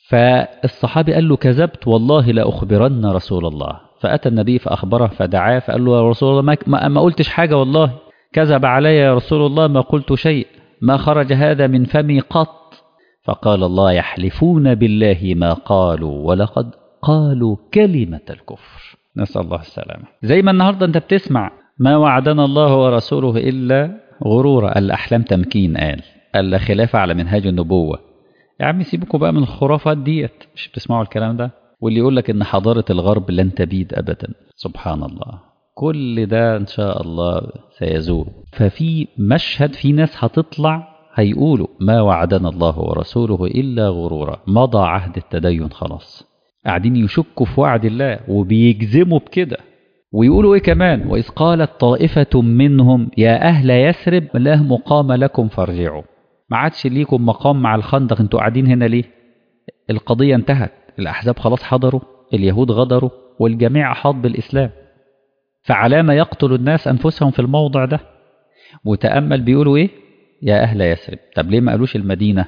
A: فالصحابي قال له كذبت والله لا أخبرن رسول الله فأتى النبي فأخبره فدعاه فقال له يا رسول الله ما, ما, ما قلتش حاجة والله كذب علي يا رسول الله ما قلت شيء ما خرج هذا من فمي قط فقال الله يحلفون بالله ما قالوا ولقد قالوا كلمة الكفر نسأل الله السلامة زي ما النهاردة أنت بتسمع ما وعدنا الله ورسوله إلا غرورا الأحلام تمكين قال ألا خلاف على منهاج النبوة يا عم سيبكوا بقى من الخرافات ديت مش بتسمعوا الكلام ده واللي يقول لك إن حضارة الغرب لن تبيد أبدا سبحان الله كل ده إن شاء الله سيزول ففي مشهد في ناس هتطلع هيقولوا ما وعدنا الله ورسوله إلا غرورا مضى عهد التدين خلاص قاعدين يشكوا في وعد الله وبيجزموا بكده ويقولوا ايه كمان وإذ قالت طائفة منهم يا أهل يثرب لا مقام لكم فارجعوا ما عادش ليكم مقام مع الخندق انتوا قاعدين هنا ليه القضية انتهت الأحزاب خلاص حضروا اليهود غدروا والجميع أحاط بالإسلام فعلامة يقتل الناس أنفسهم في الموضع ده وتأمل بيقولوا إيه يا أهل يثرب طب ليه ما قالوش المدينة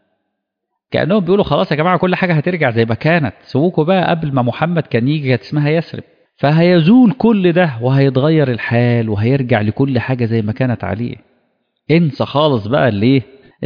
A: كأنهم بيقولوا خلاص يا جماعة كل حاجة هترجع زي ما كانت سووكوا بقى قبل ما محمد كان يجي كانت اسمها يثرب فهيزول كل ده وهيتغير الحال وهيرجع لكل حاجة زي ما كانت عليه انسى خالص بقى ليه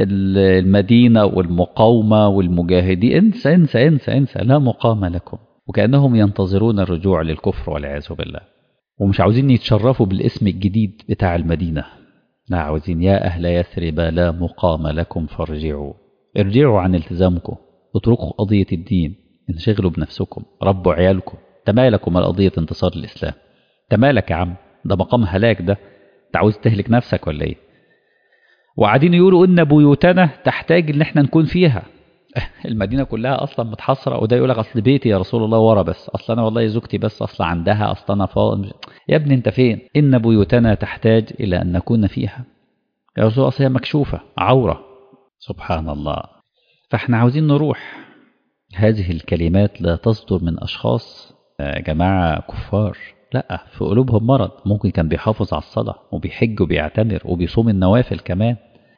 A: المدينة والمقاومة والمجاهدين انسى انسى انسى انسى لا مقام لكم وكأنهم ينتظرون الرجوع للكفر والعياذ بالله ومش عاوزين يتشرفوا بالاسم الجديد بتاع المدينة لا عاوزين يا أهل يثرب لا مقام لكم فارجعوا ارجعوا عن التزامكم اتركوا قضية الدين انشغلوا بنفسكم ربوا عيالكم تمالكم على قضية انتصار الإسلام تمالك يا عم ده مقام هلاك ده انت عاوز تهلك نفسك ولا ايه وقاعدين يقولوا ان بيوتنا تحتاج ان احنا نكون فيها المدينه كلها اصلا متحصره وده يقول لك اصل بيتي يا رسول الله ورا بس اصل انا والله زوجتي بس اصلا عندها اصل انا فاضي يا ابني انت فين ان بيوتنا تحتاج الى ان نكون فيها يا رسول الله اصل هي مكشوفه عوره سبحان الله فاحنا عاوزين نروح هذه الكلمات لا تصدر من اشخاص يا جماعه كفار لا في قلوبهم مرض ممكن كان بيحافظ على الصلاة وبيحج وبيعتمر وبيصوم النوافل كمان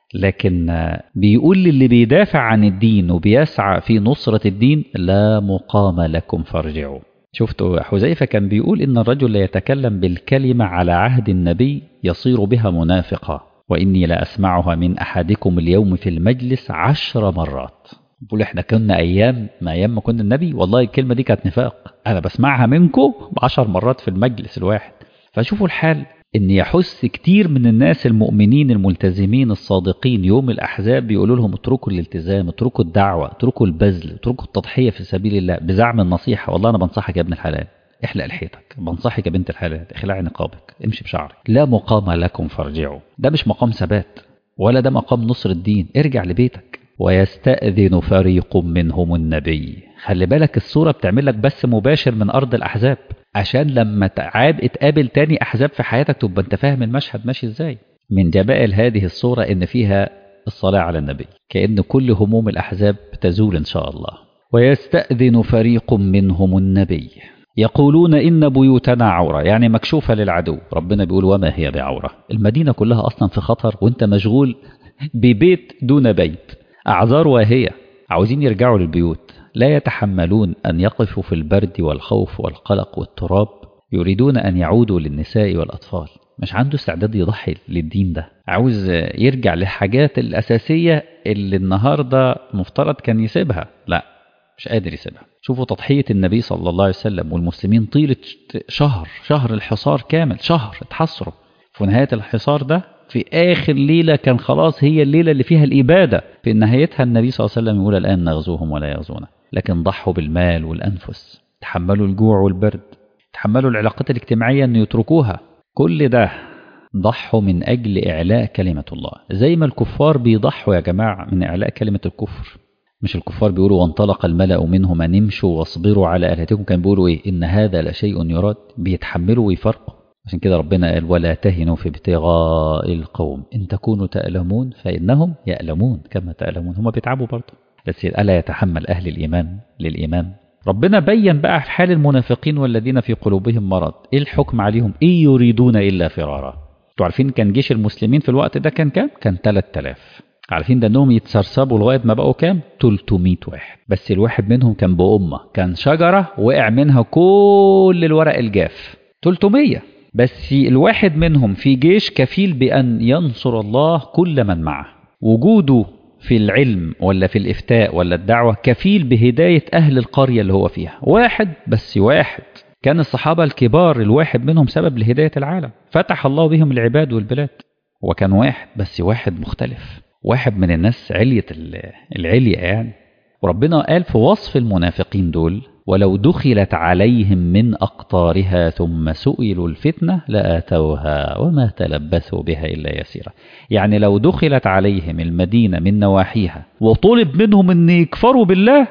C: لكن آه، بيقول للي بيدافع عن الدين وبيسعى في نصرة الدين لا مقام لكم فارجعوا شفتوا حذيفة كان بيقول إن الرجل لا يتكلم بالكلمة على عهد النبي يصير بها منافقا وإني لا أسمعها من أحدكم اليوم في المجلس عشر مرات بقول احنا كنا أيام ما أيام ما كنا النبي والله الكلمة دي كانت نفاق أنا بسمعها منكم عشر مرات في المجلس الواحد فشوفوا الحال ان يحث كتير من الناس المؤمنين الملتزمين الصادقين يوم الاحزاب بيقولوا لهم اتركوا الالتزام اتركوا الدعوه اتركوا البذل اتركوا التضحيه في سبيل الله بزعم النصيحه والله انا بنصحك يا ابن الحلال احلق لحيتك بنصحك يا بنت الحلال اخلعي نقابك امشي بشعرك لا مقام لكم فارجعوا ده مش مقام ثبات ولا ده مقام نصر الدين ارجع لبيتك ويستأذن فريق منهم النبي خلي بالك الصورة بتعمل لك بس مباشر من أرض الأحزاب عشان لما تعاد اتقابل تاني أحزاب في حياتك تبقى أنت فاهم المشهد ماشي إزاي من جمائل هذه الصورة إن فيها الصلاة على النبي كأن كل هموم الأحزاب تزول إن شاء الله ويستأذن فريق منهم النبي يقولون إن بيوتنا عورة يعني مكشوفة للعدو ربنا بيقول وما هي بعورة المدينة كلها أصلا في خطر وانت مشغول ببيت دون بيت أعذار واهية عاوزين يرجعوا للبيوت لا يتحملون أن يقفوا في البرد والخوف والقلق والتراب يريدون أن يعودوا للنساء والأطفال مش عنده استعداد يضحي للدين ده عاوز يرجع للحاجات الأساسية اللي النهاردة مفترض كان يسيبها لا مش قادر يسيبها شوفوا تضحية النبي صلى الله عليه وسلم والمسلمين طيلة شهر شهر الحصار كامل شهر اتحصروا في نهاية الحصار ده في آخر ليلة كان خلاص هي الليلة اللي فيها الإبادة في نهايتها النبي صلى الله عليه وسلم يقول الآن نغزوهم ولا يغزونا لكن ضحوا بالمال والأنفس تحملوا الجوع والبرد تحملوا العلاقات الاجتماعية أن يتركوها كل ده ضحوا من أجل إعلاء كلمة الله زي ما الكفار بيضحوا يا جماعة من إعلاء كلمة الكفر مش الكفار بيقولوا وانطلق الملأ منهم أن امشوا واصبروا على آلهتكم كان بيقولوا إيه إن هذا لشيء يراد بيتحملوا ويفرقوا عشان كده ربنا قال ولا تهنوا في ابتغاء القوم إن تكونوا تألمون فإنهم يألمون كما تألمون هم بيتعبوا برضه بس ألا يتحمل أهل الإيمان للإيمان ربنا بين بقى حال المنافقين والذين في قلوبهم مرض إيه الحكم عليهم إيه يريدون إلا فرارا انتوا عارفين كان جيش المسلمين في الوقت ده كان كام كان 3000 عارفين ده انهم يتسرسبوا لغايه ما بقوا كام 300 واحد بس الواحد منهم كان بأمة كان شجرة وقع منها كل الورق الجاف 300 بس الواحد منهم في جيش كفيل بأن ينصر الله كل من معه وجوده في العلم ولا في الإفتاء ولا الدعوة كفيل بهداية أهل القرية اللي هو فيها واحد بس واحد كان الصحابة الكبار الواحد منهم سبب لهداية العالم فتح الله بهم العباد والبلاد وكان واحد بس واحد مختلف واحد من الناس علية العلية يعني وربنا قال في وصف المنافقين دول ولو دخلت عليهم من أقطارها ثم سئلوا الفتنة لآتوها وما تلبثوا بها إلا يسيرا يعني لو دخلت عليهم المدينة من نواحيها وطلب منهم أن يكفروا بالله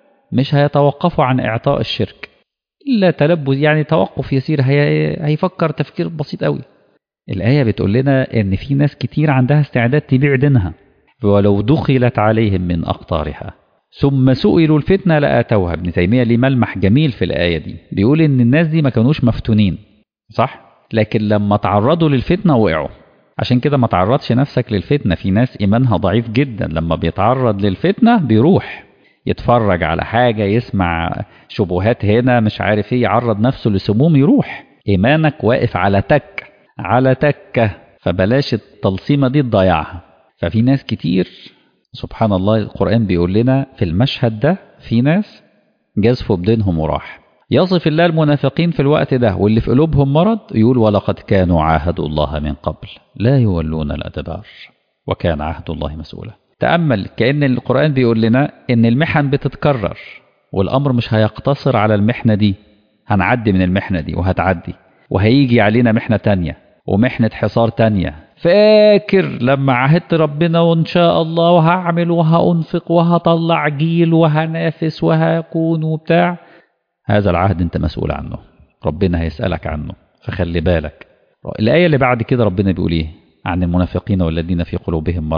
C: مش هيتوقفوا عن إعطاء الشرك إلا تلبث يعني توقف يسير هي هيفكر تفكير بسيط قوي الآية بتقول لنا إن في ناس كتير عندها استعداد تبيع دينها ولو دخلت عليهم من أقطارها ثم سئلوا الفتنة لآتوها ابن تيمية ليه ملمح جميل في الآية دي بيقول إن الناس دي ما كانوش مفتونين صح؟ لكن لما تعرضوا للفتنة وقعوا عشان كده ما تعرضش نفسك للفتنة في ناس إيمانها ضعيف جدا لما بيتعرض للفتنة بيروح يتفرج على حاجة يسمع شبهات هنا مش عارف ايه يعرض نفسه لسموم يروح إيمانك واقف على تك على تكة فبلاش التلصيمة دي تضيعها ففي ناس كتير سبحان الله القرآن بيقول لنا في المشهد ده في ناس جازفوا بدينهم وراح يصف الله المنافقين في الوقت ده واللي في قلوبهم مرض يقول ولقد كانوا عاهدوا الله من قبل لا يولون الأدبار وكان عهد الله مسؤولا تأمل كأن القرآن بيقول لنا إن المحن بتتكرر والأمر مش هيقتصر على المحنة دي هنعدي من المحنة دي وهتعدي وهيجي علينا محنة تانية ومحنة حصار تانية فاكر لما عهدت ربنا وإن شاء الله وهعمل وهأنفق وهطلع جيل وهنافس وهكون وبتاع هذا العهد أنت مسؤول عنه ربنا هيسألك عنه فخلي بالك الآية اللي بعد كده ربنا بيقول إيه عن المنافقين والذين في قلوبهم مرض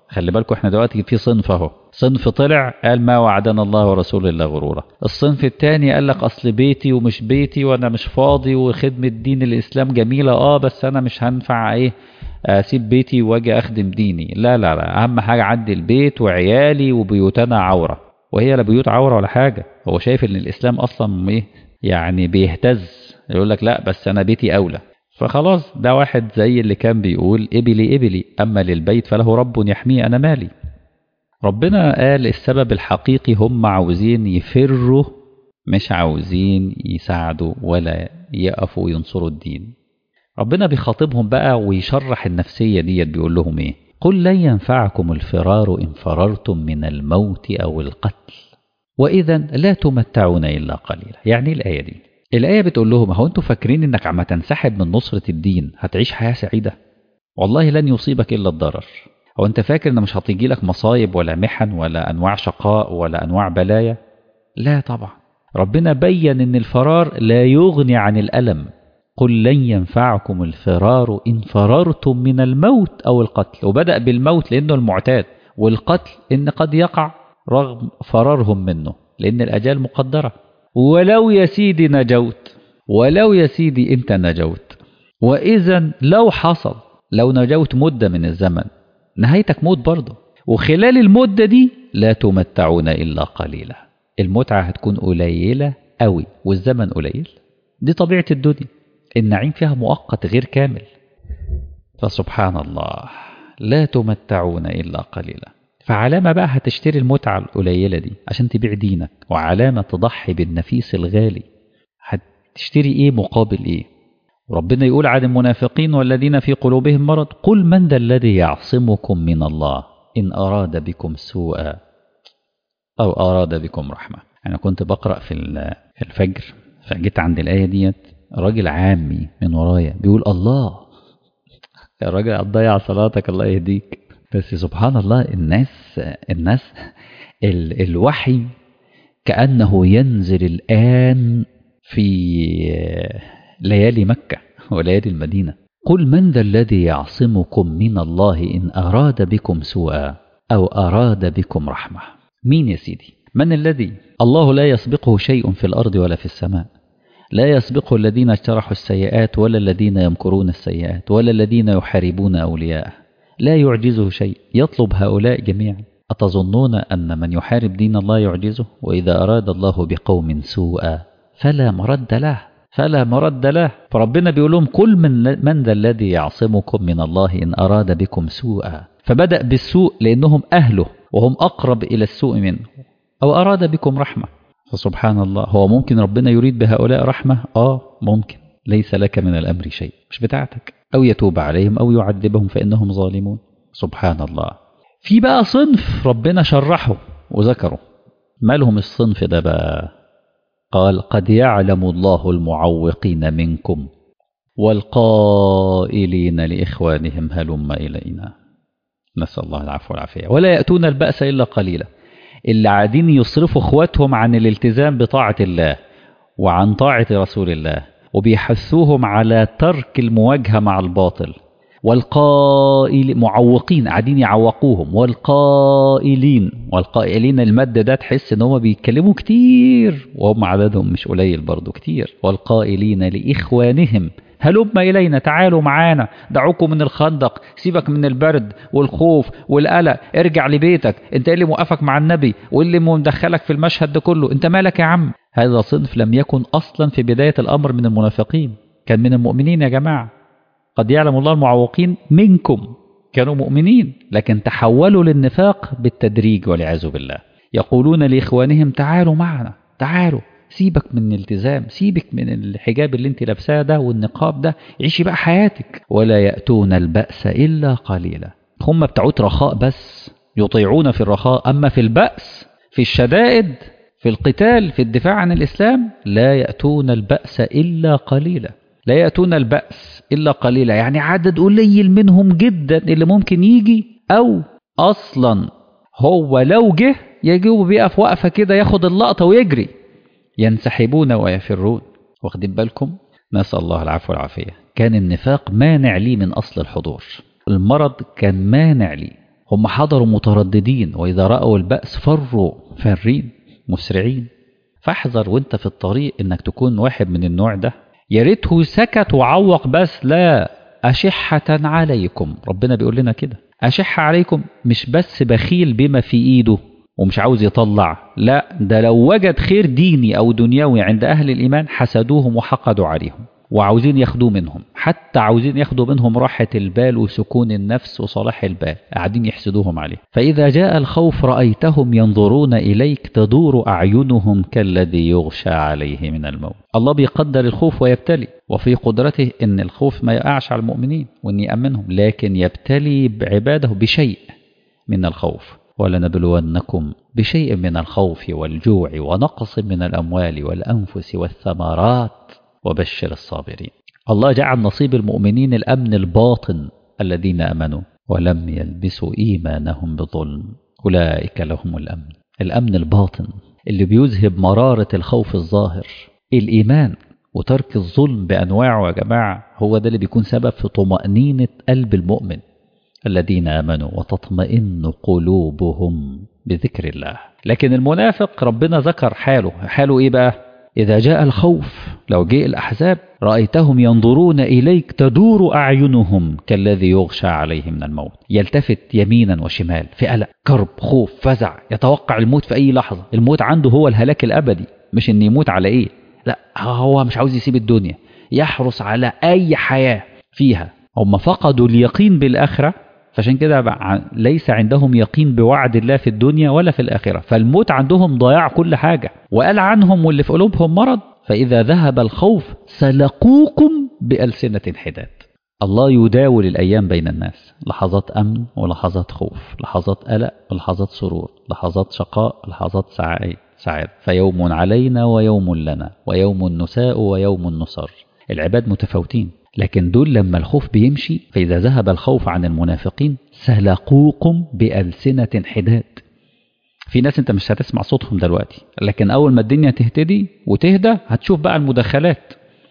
C: خلي بالكم احنا دلوقتي في صنف اهو صنف طلع قال ما وعدنا الله ورسوله الا غرورا الصنف الثاني قال لك اصل بيتي ومش بيتي وانا مش فاضي وخدمه دين الاسلام جميله اه بس انا مش هنفع ايه اسيب بيتي واجي اخدم ديني لا لا لا اهم حاجه عندي البيت وعيالي وبيوتنا عوره وهي لا بيوت عوره ولا حاجه هو شايف ان الاسلام اصلا ايه يعني بيهتز يقول لك لا بس انا بيتي اولى فخلاص ده واحد زي اللي كان بيقول ابلي ابلي اما للبيت فله رب يحميه انا مالي ربنا قال السبب الحقيقي هم عاوزين يفروا مش عاوزين يساعدوا ولا يقفوا وينصروا الدين ربنا بيخاطبهم بقى ويشرح النفسية ديت بيقول لهم ايه قل لن ينفعكم الفرار إن فررتم من الموت أو القتل وإذا لا تمتعون إلا قليلا يعني الآية دي الآية بتقول لهم هو أنتوا فاكرين إنك عم تنسحب من نصرة الدين هتعيش حياة سعيدة والله لن يصيبك إلا الضرر هو أنت فاكر إن مش هتيجي لك مصايب ولا محن ولا أنواع شقاء ولا أنواع بلايا لا طبعا ربنا بين إن الفرار لا يغني عن الألم قل لن ينفعكم الفرار إن فررتم من الموت أو القتل وبدأ بالموت لأنه المعتاد والقتل إن قد يقع رغم فرارهم منه لأن الأجال مقدرة ولو يا سيدي نجوت ولو يا سيدي أنت نجوت وإذا لو حصل لو نجوت مدة من الزمن نهايتك موت برضه وخلال المدة دي لا تمتعون إلا قليلا المتعة هتكون قليلة قوي والزمن قليل دي طبيعة الدنيا النعيم فيها مؤقت غير كامل فسبحان الله لا تمتعون إلا قليلا فعلامة بقى هتشتري المتعة القليلة دي عشان تبيع دينك وعلامة تضحي بالنفيس الغالي هتشتري ايه مقابل ايه ربنا يقول عن المنافقين والذين في قلوبهم مرض قل من ذا الذي يعصمكم من الله إن أراد بكم سوءا أو أراد بكم رحمة أنا كنت بقرأ في الفجر فجيت عند الآية ديت راجل عامي من ورايا بيقول الله يا راجل هتضيع صلاتك الله يهديك بس سبحان الله الناس الناس ال الوحي كأنه ينزل الآن في ليالي مكة وليالي المدينة قل من ذا الذي يعصمكم من الله إن أراد بكم سوءا أو أراد بكم رحمة مين يا سيدي من الذي الله لا يسبقه شيء في الأرض ولا في السماء لا يسبقه الذين اجترحوا السيئات ولا الذين يمكرون السيئات ولا الذين يحاربون أولياءه لا يعجزه شيء يطلب هؤلاء جميعا أتظنون أن من يحارب دين الله يعجزه وإذا أراد الله بقوم سوءا فلا مرد له فلا مرد له فربنا بيقول لهم كل من, من ذا الذي يعصمكم من الله إن أراد بكم سوءا فبدأ بالسوء لأنهم أهله وهم أقرب إلى السوء منه أو أراد بكم رحمة فسبحان الله هو ممكن ربنا يريد بهؤلاء رحمة آه ممكن ليس لك من الأمر شيء مش بتاعتك أو يتوب عليهم أو يعذبهم فإنهم ظالمون سبحان الله في بقى صنف ربنا شرحه وذكره مالهم الصنف ده بقى قال قد يعلم الله المعوقين منكم والقائلين لإخوانهم هلم إلينا نسأل الله العفو والعافية ولا يأتون البأس إلا قليلا اللي عادين يصرفوا اخواتهم عن الالتزام بطاعة الله وعن طاعة رسول الله وبيحثوهم على ترك المواجهة مع الباطل والقائل معوقين قاعدين يعوقوهم والقائلين والقائلين المادة ده تحس ان هم بيتكلموا كتير وهم عددهم مش قليل برضو كتير والقائلين لإخوانهم هلم إلينا تعالوا معانا دعوكم من الخندق سيبك من البرد والخوف والقلق ارجع لبيتك انت اللي موقفك مع النبي واللي مدخلك في المشهد ده كله انت مالك يا عم هذا صنف لم يكن أصلا في بداية الأمر من المنافقين كان من المؤمنين يا جماعة قد يعلم الله المعوقين منكم كانوا مؤمنين لكن تحولوا للنفاق بالتدريج والعياذ بالله يقولون لإخوانهم تعالوا معنا تعالوا سيبك من الالتزام سيبك من الحجاب اللي انت لابساه ده والنقاب ده عيشي بقى حياتك ولا يأتون البأس إلا قليلا هم بتعود رخاء بس يطيعون في الرخاء أما في البأس في الشدائد في القتال في الدفاع عن الإسلام لا يأتون البأس إلا قليلا لا يأتون البأس إلا قليلا يعني عدد قليل منهم جدا اللي ممكن يجي أو أصلا هو لو جه يجي بيقف وقفة كده ياخد اللقطة ويجري ينسحبون ويفرون واخدين بالكم نسأل الله العفو والعافية كان النفاق مانع لي من أصل الحضور المرض كان مانع لي هم حضروا مترددين وإذا رأوا البأس فروا فارين مسرعين فاحذر وانت في الطريق انك تكون واحد من النوع ده يا ريته سكت وعوق بس لا أشحة عليكم ربنا بيقول لنا كده أشح عليكم مش بس بخيل بما في إيده ومش عاوز يطلع لا ده لو وجد خير ديني أو دنيوي عند أهل الإيمان حسدوهم وحقدوا عليهم وعاوزين ياخدوه منهم حتى عاوزين ياخدوا منهم راحة البال وسكون النفس وصلاح البال قاعدين يحسدوهم عليه فإذا جاء الخوف رأيتهم ينظرون إليك تدور أعينهم كالذي يغشى عليه من الموت الله بيقدر الخوف ويبتلي وفي قدرته أن الخوف ما يقعش على المؤمنين وأن يأمنهم لكن يبتلي عباده بشيء من الخوف ولنبلونكم بشيء من الخوف والجوع ونقص من الأموال والأنفس والثمرات وبشر الصابرين الله جعل نصيب المؤمنين الأمن الباطن الذين أمنوا ولم يلبسوا إيمانهم بظلم أولئك لهم الأمن الأمن الباطن اللي بيذهب مرارة الخوف الظاهر الإيمان وترك الظلم بأنواعه يا جماعة هو ده اللي بيكون سبب في طمأنينة قلب المؤمن الذين آمنوا وتطمئن قلوبهم بذكر الله لكن المنافق ربنا ذكر حاله حاله إيه بقى إذا جاء الخوف لو جاء الأحزاب رأيتهم ينظرون إليك تدور أعينهم كالذي يغشى عليه من الموت يلتفت يمينا وشمال في قلق كرب خوف فزع يتوقع الموت في أي لحظة الموت عنده هو الهلاك الأبدي مش إن يموت على إيه لا هو مش عاوز يسيب الدنيا يحرص على أي حياة فيها هم فقدوا اليقين بالآخرة فعشان كده ليس عندهم يقين بوعد الله في الدنيا ولا في الآخرة فالموت عندهم ضياع كل حاجة وقال عنهم واللي في قلوبهم مرض فإذا ذهب الخوف سلقوكم بألسنة حداد الله يداول الأيام بين الناس لحظات أمن ولحظات خوف لحظات قلق ولحظات سرور لحظات شقاء لحظات سعادة فيوم علينا ويوم لنا ويوم نساء ويوم نصر العباد متفاوتين لكن دول لما الخوف بيمشي فإذا ذهب الخوف عن المنافقين سلقوكم بألسنة حداد في ناس انت مش هتسمع صوتهم دلوقتي لكن أول ما الدنيا تهتدي وتهدى هتشوف بقى المداخلات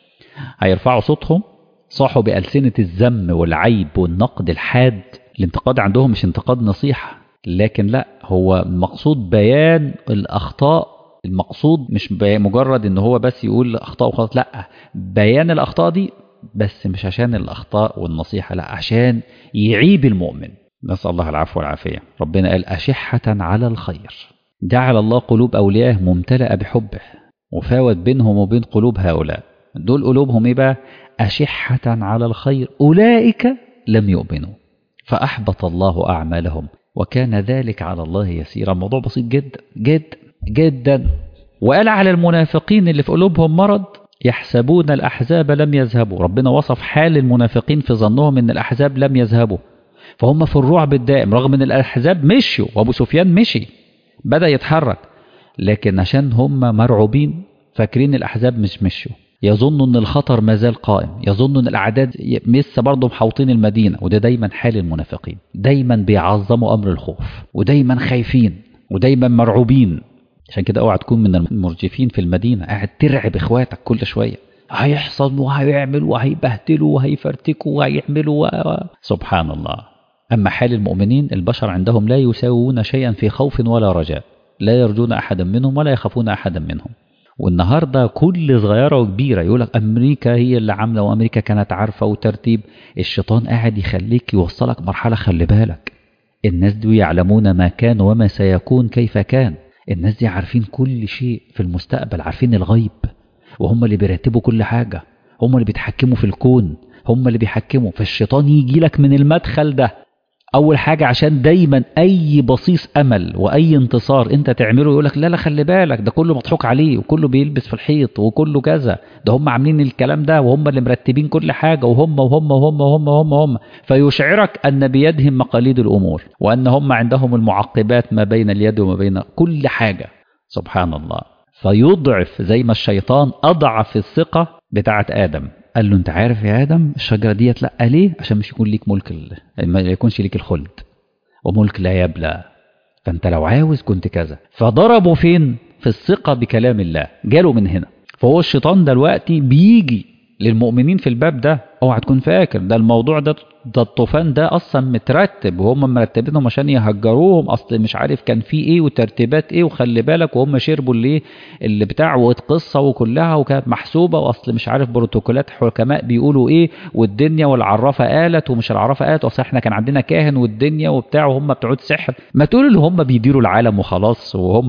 C: هيرفعوا صوتهم صاحوا بألسنة الذم والعيب والنقد الحاد الانتقاد عندهم مش انتقاد نصيحة لكن لا هو مقصود بيان الأخطاء المقصود مش مجرد ان هو بس يقول أخطاء وخلاص لا بيان الأخطاء دي بس مش عشان الأخطاء والنصيحة لا عشان يعيب المؤمن نسأل الله العفو والعافية ربنا قال أشحة على الخير جعل الله قلوب أوليائه ممتلئة بحبه وفاوت بينهم وبين قلوب هؤلاء دول قلوبهم إيه بقى أشحة على الخير أولئك لم يؤمنوا فأحبط الله أعمالهم وكان ذلك على الله يسيرا موضوع بسيط جدا جدا جدا وقال على المنافقين اللي في قلوبهم مرض يحسبون الأحزاب لم يذهبوا ربنا وصف حال المنافقين في ظنهم أن الأحزاب لم يذهبوا فهم في الرعب الدائم رغم أن الأحزاب مشيوا وأبو سفيان مشي بدأ يتحرك لكن عشان هم مرعوبين فاكرين الأحزاب مش مشوا يظنوا أن الخطر ما زال قائم يظنوا أن الأعداد لسه برضه محوطين المدينة وده دايما حال المنافقين دايما بيعظموا أمر الخوف ودايما خايفين ودايما مرعوبين عشان كده اوعى تكون من المرجفين في المدينة قاعد ترعب اخواتك كل شوية هيحصل وهيعمل وهيبهدلوا وهيفرتكوا وهيعملوا و... سبحان الله أما حال المؤمنين البشر عندهم لا يساوون شيئا في خوف ولا رجاء لا يرجون أحدا منهم ولا يخافون أحدا منهم والنهاردة كل صغيرة وكبيرة يقول لك أمريكا هي اللي عاملة وأمريكا كانت عارفة وترتيب الشيطان قاعد يخليك يوصلك مرحلة خلي بالك الناس دي يعلمون ما كان وما سيكون كيف كان الناس دي عارفين كل شيء في المستقبل عارفين الغيب وهم اللي بيرتبوا كل حاجة هم اللي بيتحكموا في الكون هم اللي بيحكموا فالشيطان يجي لك من المدخل ده أول حاجة عشان دايما أي بصيص أمل وأي انتصار أنت تعمله يقولك لا لا خلي بالك ده كله مضحوك عليه وكله بيلبس في الحيط وكله كذا ده هم عاملين الكلام ده وهم اللي مرتبين كل حاجة وهم وهم وهم وهم وهم, وهم فيشعرك أن بيدهم مقاليد الأمور وأن هم عندهم المعقبات ما بين اليد وما بين كل حاجة سبحان الله فيضعف زي ما الشيطان أضعف الثقة بتاعت آدم قال له انت عارف يا ادم الشجره ديت لا ليه عشان مش يكون ليك ملك ال... ما يكونش ليك الخلد وملك لا يبلى فانت لو عاوز كنت كذا فضربوا فين في الثقه بكلام الله جاله من هنا فهو الشيطان دلوقتي بيجي للمؤمنين في الباب ده اوعى تكون فاكر ده الموضوع ده ده الطوفان ده اصلا مترتب وهم مرتبينهم عشان يهجروهم اصل مش عارف كان في ايه وترتيبات ايه وخلي بالك وهم شربوا اللي اللي بتاع وقصه وكلها وكانت محسوبه واصل مش عارف بروتوكولات حكماء بيقولوا ايه والدنيا والعرافه قالت ومش العرافه قالت اصل احنا كان عندنا كاهن والدنيا وبتاع وهم بتوع سحر ما تقول اللي هم بيديروا العالم وخلاص وهم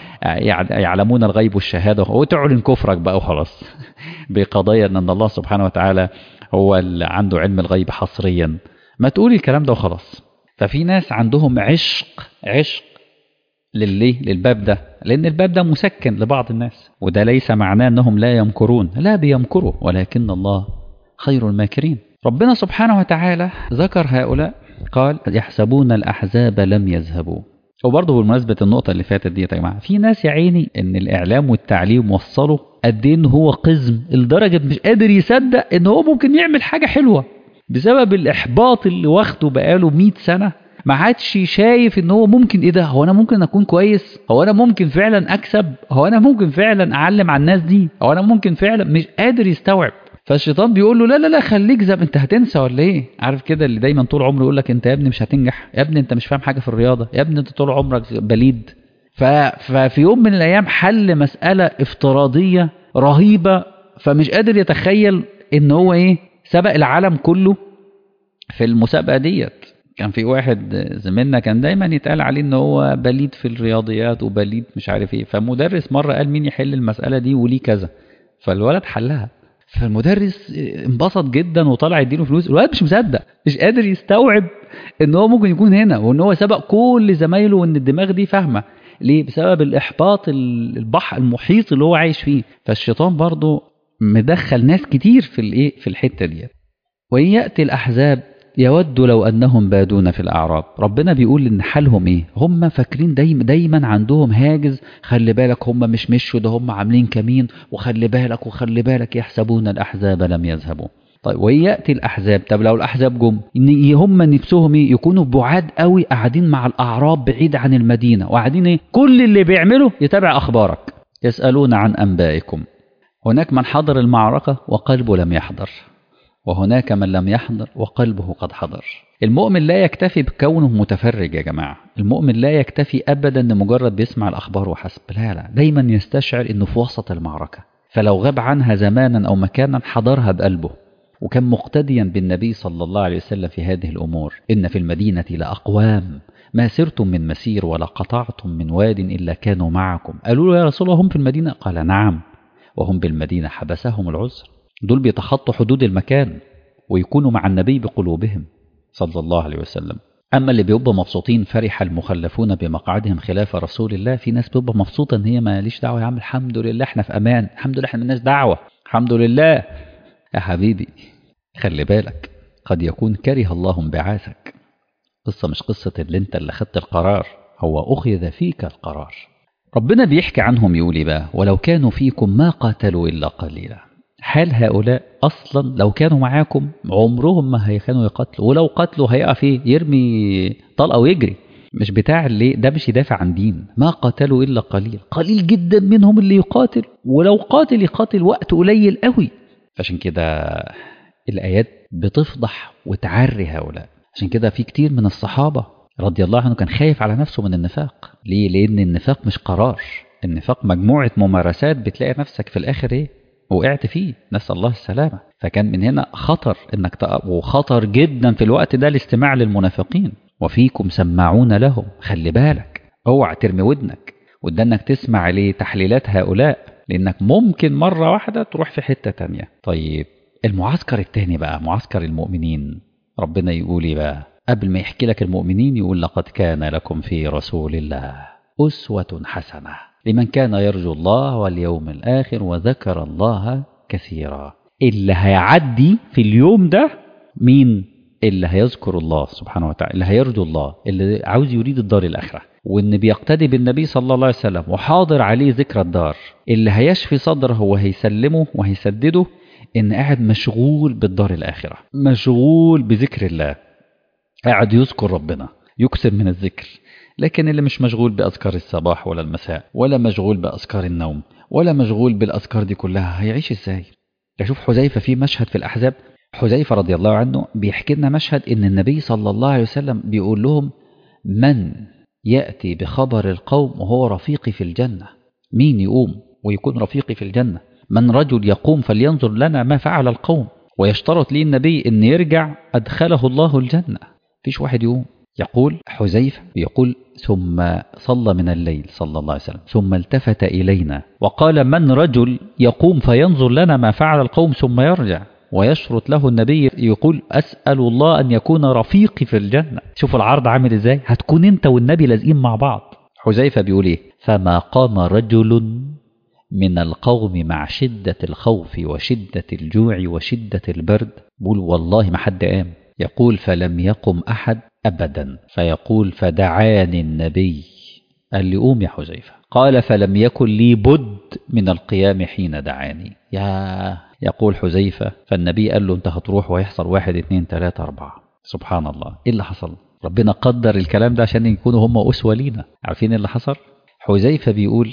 C: يعلمون الغيب والشهاده وتعلن كفرك بقى وخلاص بقضيه ان الله سبحانه وتعالى هو اللي عنده علم الغيب حصريا ما تقولي الكلام ده وخلاص ففي ناس عندهم عشق عشق لليه للباب ده لان الباب ده مسكن لبعض الناس وده ليس معناه انهم لا يمكرون لا بيمكروا ولكن الله خير الماكرين ربنا سبحانه وتعالى ذكر هؤلاء قال يحسبون الاحزاب لم يذهبوا وبرضه بمناسبة النقطة اللي فاتت دي يا جماعة في ناس يا عيني إن الإعلام والتعليم وصلوا قد إيه إن هو قزم لدرجة مش قادر يصدق إن هو ممكن يعمل حاجة حلوة بسبب الإحباط اللي واخده بقاله 100 سنة ما عادش شايف إن هو ممكن إيه ده هو أنا ممكن أكون كويس هو أنا ممكن فعلا أكسب هو أنا ممكن فعلا أعلم على الناس دي هو أنا ممكن فعلا مش قادر يستوعب فالشيطان بيقول له لا لا لا خليك زي انت هتنسى ولا ايه عارف كده اللي دايما طول عمره يقول لك انت يا ابني مش هتنجح يا ابني انت مش فاهم حاجه في الرياضه يا ابني انت طول عمرك بليد ف... ففي يوم من الايام حل مساله افتراضيه رهيبه فمش قادر يتخيل ان هو ايه سبق العالم كله في المسابقه ديت كان في واحد زميلنا كان دايما يتقال عليه ان هو بليد في الرياضيات وبليد مش عارف ايه فمدرس مره قال مين يحل المساله دي وليه كذا فالولد حلها فالمدرس انبسط جدا وطلع يديله فلوس الولد مش مصدق مش قادر يستوعب ان هو ممكن يكون هنا وان هو سبق كل زمايله وان الدماغ دي فاهمه ليه بسبب الاحباط البحر المحيط اللي هو عايش فيه فالشيطان برضه مدخل ناس كتير في الايه في الحته ديت وان ياتي الاحزاب يود لو انهم بادون في الاعراب ربنا بيقول ان حالهم ايه هم فاكرين دايما دايما عندهم هاجس خلي بالك هم مش مشوا ده هم عاملين كمين وخلي بالك وخلي بالك يحسبون الاحزاب لم يذهبوا طيب وإن ياتي الاحزاب طب لو الاحزاب جم ان هم نفسهم ايه يكونوا بعاد قوي قاعدين مع الاعراب بعيد عن المدينه وقاعدين ايه كل اللي بيعمله يتابع اخبارك يسالون عن انبائكم هناك من حضر المعركه وقلبه لم يحضر وهناك من لم يحضر وقلبه قد حضر المؤمن لا يكتفي بكونه متفرج يا جماعة المؤمن لا يكتفي أبدا أن مجرد بيسمع الأخبار وحسب لا لا دايما يستشعر أنه في وسط المعركة فلو غاب عنها زمانا أو مكانا حضرها بقلبه وكان مقتديا بالنبي صلى الله عليه وسلم في هذه الأمور إن في المدينة لأقوام ما سرتم من مسير ولا قطعتم من واد إلا كانوا معكم قالوا له يا رسول الله هم في المدينة قال نعم وهم بالمدينة حبسهم العذر دول بيتخطوا حدود المكان ويكونوا مع النبي بقلوبهم صلى الله عليه وسلم أما اللي بيبقى مبسوطين فرح المخلفون بمقعدهم خلاف رسول الله في ناس بتبقى مبسوطة إن هي ماليش دعوة يا عم الحمد لله إحنا في أمان الحمد لله إحنا مالناش دعوة الحمد لله يا حبيبي خلي بالك قد يكون كره الله انبعاثك قصة مش قصة اللي أنت اللي خدت القرار هو أخذ فيك القرار ربنا بيحكي عنهم يقول بقى ولو كانوا فيكم ما قاتلوا إلا قليلا حال هؤلاء اصلا لو كانوا معاكم عمرهم ما هيكانوا يقاتلوا ولو قتلوا هيقف ايه يرمي طلقه ويجري مش بتاع اللي ده مش يدافع عن دين ما قاتلوا الا قليل قليل جدا منهم اللي يقاتل ولو قاتل يقاتل وقت قليل قوي عشان كده الايات بتفضح وتعري هؤلاء عشان كده في كتير من الصحابه رضي الله عنه كان خايف على نفسه من النفاق ليه لان النفاق مش قرار النفاق مجموعه ممارسات بتلاقي نفسك في الاخر ايه وقعت فيه نسأل الله السلامة فكان من هنا خطر انك تق... وخطر جدا في الوقت ده الاستماع للمنافقين وفيكم سماعون لهم خلي بالك اوعى ترمي ودنك وده انك تسمع لتحليلات هؤلاء لانك ممكن مرة واحدة تروح في حتة تانية طيب المعسكر التاني بقى معسكر المؤمنين ربنا يقول إيه بقى قبل ما يحكي لك المؤمنين يقول لقد كان لكم في رسول الله أسوة حسنة لمن كان يرجو الله واليوم الآخر وذكر الله كثيرا اللي هيعدي في اليوم ده مين اللي هيذكر الله سبحانه وتعالى اللي هيرجو الله اللي عاوز يريد الدار الآخرة وإن بيقتدي بالنبي صلى الله عليه وسلم وحاضر عليه ذكر الدار اللي هيشفي صدره وهيسلمه وهيسدده إن قاعد مشغول بالدار الآخرة مشغول بذكر الله قاعد يذكر ربنا يكثر من الذكر لكن اللي مش مشغول بأذكار الصباح ولا المساء ولا مشغول بأذكار النوم ولا مشغول بالأذكار دي كلها هيعيش ازاي شوف حذيفة في مشهد في الأحزاب حذيفة رضي الله عنه بيحكي لنا مشهد إن النبي صلى الله عليه وسلم بيقول لهم من يأتي بخبر القوم وهو رفيقي في الجنة مين يقوم ويكون رفيقي في الجنة من رجل يقوم فلينظر لنا ما فعل القوم ويشترط لي النبي أن يرجع أدخله الله الجنة فيش واحد يقوم يقول حذيفة يقول ثم صلى من الليل صلى الله عليه وسلم ثم التفت إلينا وقال من رجل يقوم فينظر لنا ما فعل القوم ثم يرجع ويشرط له النبي يقول أسأل الله أن يكون رفيقي في الجنة شوف العرض عامل إزاي هتكون أنت والنبي لازقين مع بعض حذيفة بيقول إيه فما قام رجل من القوم مع شدة الخوف وشدة الجوع وشدة البرد بقول والله ما حد قام يقول فلم يقم أحد أبدا فيقول فدعاني النبي قال لي قوم يا حذيفة قال فلم يكن لي بد من القيام حين دعاني يا يقول حذيفة فالنبي قال له انت هتروح ويحصل واحد اتنين تلاتة أربعة سبحان الله ايه اللي حصل ربنا قدر الكلام ده عشان يكونوا هم أسوة لينا عارفين اللي حصل حذيفة بيقول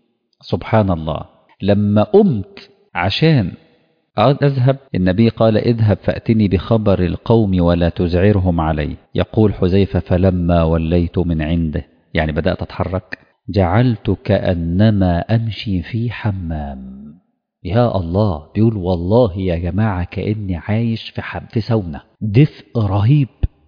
C: سبحان الله لما قمت عشان أذهب النبي قال اذهب فأتني بخبر القوم ولا تزعرهم علي يقول حذيفة فلما وليت من عنده يعني بدأت أتحرك جعلت كأنما أمشي في حمام يا الله بيقول والله يا جماعة كأني عايش في, حم في سونا دفء رهيب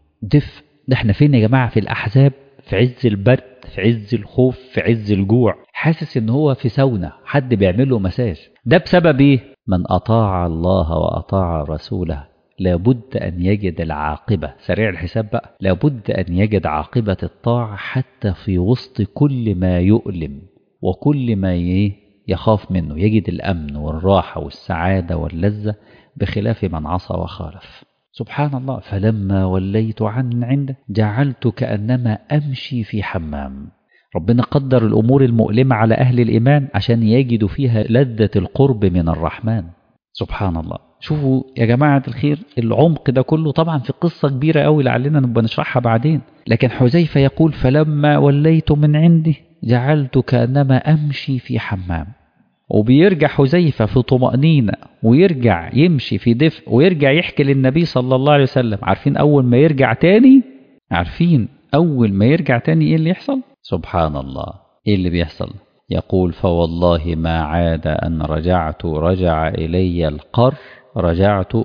C: دفء ده احنا فين يا جماعة في الأحزاب في عز البرد في عز الخوف في عز الجوع حاسس ان هو في سونا حد بيعمل له مساج ده بسبب ايه من أطاع الله وأطاع رسوله لابد أن يجد العاقبة سريع الحساب بقى لابد أن يجد عاقبة الطاعة حتى في وسط كل ما يؤلم وكل ما يخاف منه يجد الأمن والراحة والسعادة واللذة بخلاف من عصى وخالف سبحان الله فلما وليت عن عنده جعلت كأنما أمشي في حمام ربنا قدر الأمور المؤلمة على أهل الإيمان عشان يجدوا فيها لذة القرب من الرحمن سبحان الله شوفوا يا جماعة الخير العمق ده كله طبعا في قصة كبيرة قوي لعلنا نبقى نشرحها بعدين لكن حذيفة يقول فلما وليت من عندي جعلت كأنما أمشي في حمام وبيرجع حذيفة في طمأنينة ويرجع يمشي في دفء ويرجع يحكي للنبي صلى الله عليه وسلم عارفين أول ما يرجع تاني عارفين أول ما يرجع تاني إيه اللي يحصل سبحان الله إيه اللي بيحصل يقول فوالله ما عاد أن رجعت رجع إلي القر رجعت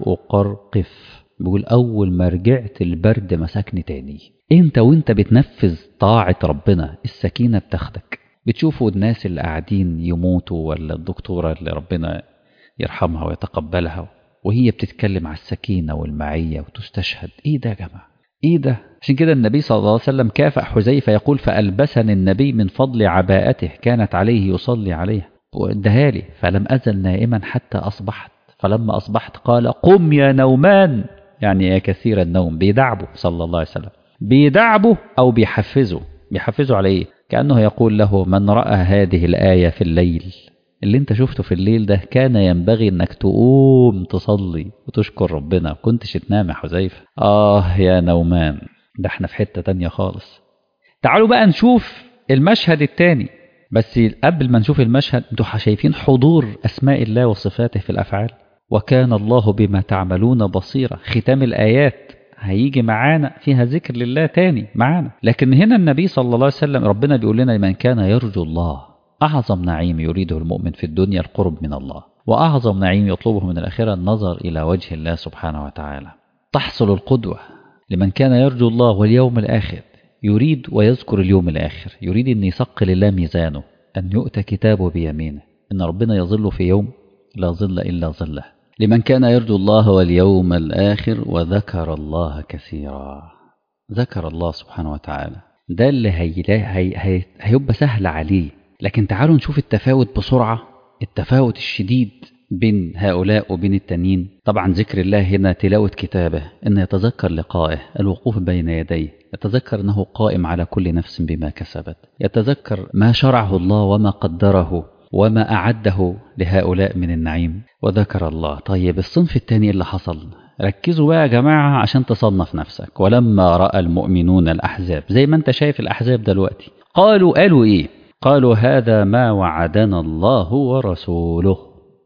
C: أقرقف بيقول أول ما رجعت البرد مسكني تاني انت وانت بتنفذ طاعة ربنا السكينة بتاخدك بتشوفوا الناس اللي قاعدين يموتوا ولا الدكتورة اللي ربنا يرحمها ويتقبلها وهي بتتكلم على السكينة والمعية وتستشهد ايه ده يا جماعة ايه ده عشان كده النبي صلى الله عليه وسلم كافأ حذيفة يقول فألبسني النبي من فضل عباءته كانت عليه يصلي عليها وادها لي فلم أزل نائما حتى أصبحت فلما أصبحت قال قم يا نومان يعني يا كثير النوم بيدعبه صلى الله عليه وسلم بيدعبه أو بيحفزه بيحفزه على إيه كأنه يقول له من رأى هذه الآية في الليل اللي انت شفته في الليل ده كان ينبغي انك تقوم تصلي وتشكر ربنا كنتش تنام يا حذيفة آه يا نومان ده احنا في حتة تانية خالص تعالوا بقى نشوف المشهد التاني بس قبل ما نشوف المشهد انتوا شايفين حضور أسماء الله وصفاته في الأفعال وكان الله بما تعملون بصيرا ختام الآيات هيجي معانا فيها ذكر لله تاني معانا لكن هنا النبي صلى الله عليه وسلم ربنا بيقول لنا من كان يرجو الله أعظم نعيم يريده المؤمن في الدنيا القرب من الله وأعظم نعيم يطلبه من الآخرة النظر إلى وجه الله سبحانه وتعالى تحصل القدوة لمن كان يرجو الله واليوم الآخر يريد ويذكر اليوم الآخر يريد أن يثقل الله ميزانه أن يؤتى كتابه بيمينه أن ربنا يظل في يوم لا ظل إلا ظله لمن كان يرجو الله واليوم الآخر وذكر الله كثيرا ذكر الله سبحانه وتعالى ده اللي هي... هي... هي... هيبقى سهل عليه لكن تعالوا نشوف التفاوت بسرعة التفاوت الشديد بين هؤلاء وبين التانيين طبعا ذكر الله هنا تلاوة كتابه أن يتذكر لقائه الوقوف بين يديه يتذكر أنه قائم على كل نفس بما كسبت يتذكر ما شرعه الله وما قدره وما أعده لهؤلاء من النعيم وذكر الله طيب الصنف الثاني اللي حصل ركزوا بقى يا جماعة عشان تصنف نفسك ولما رأى المؤمنون الأحزاب زي ما انت شايف الأحزاب دلوقتي قالوا قالوا إيه قالوا هذا ما وعدنا الله ورسوله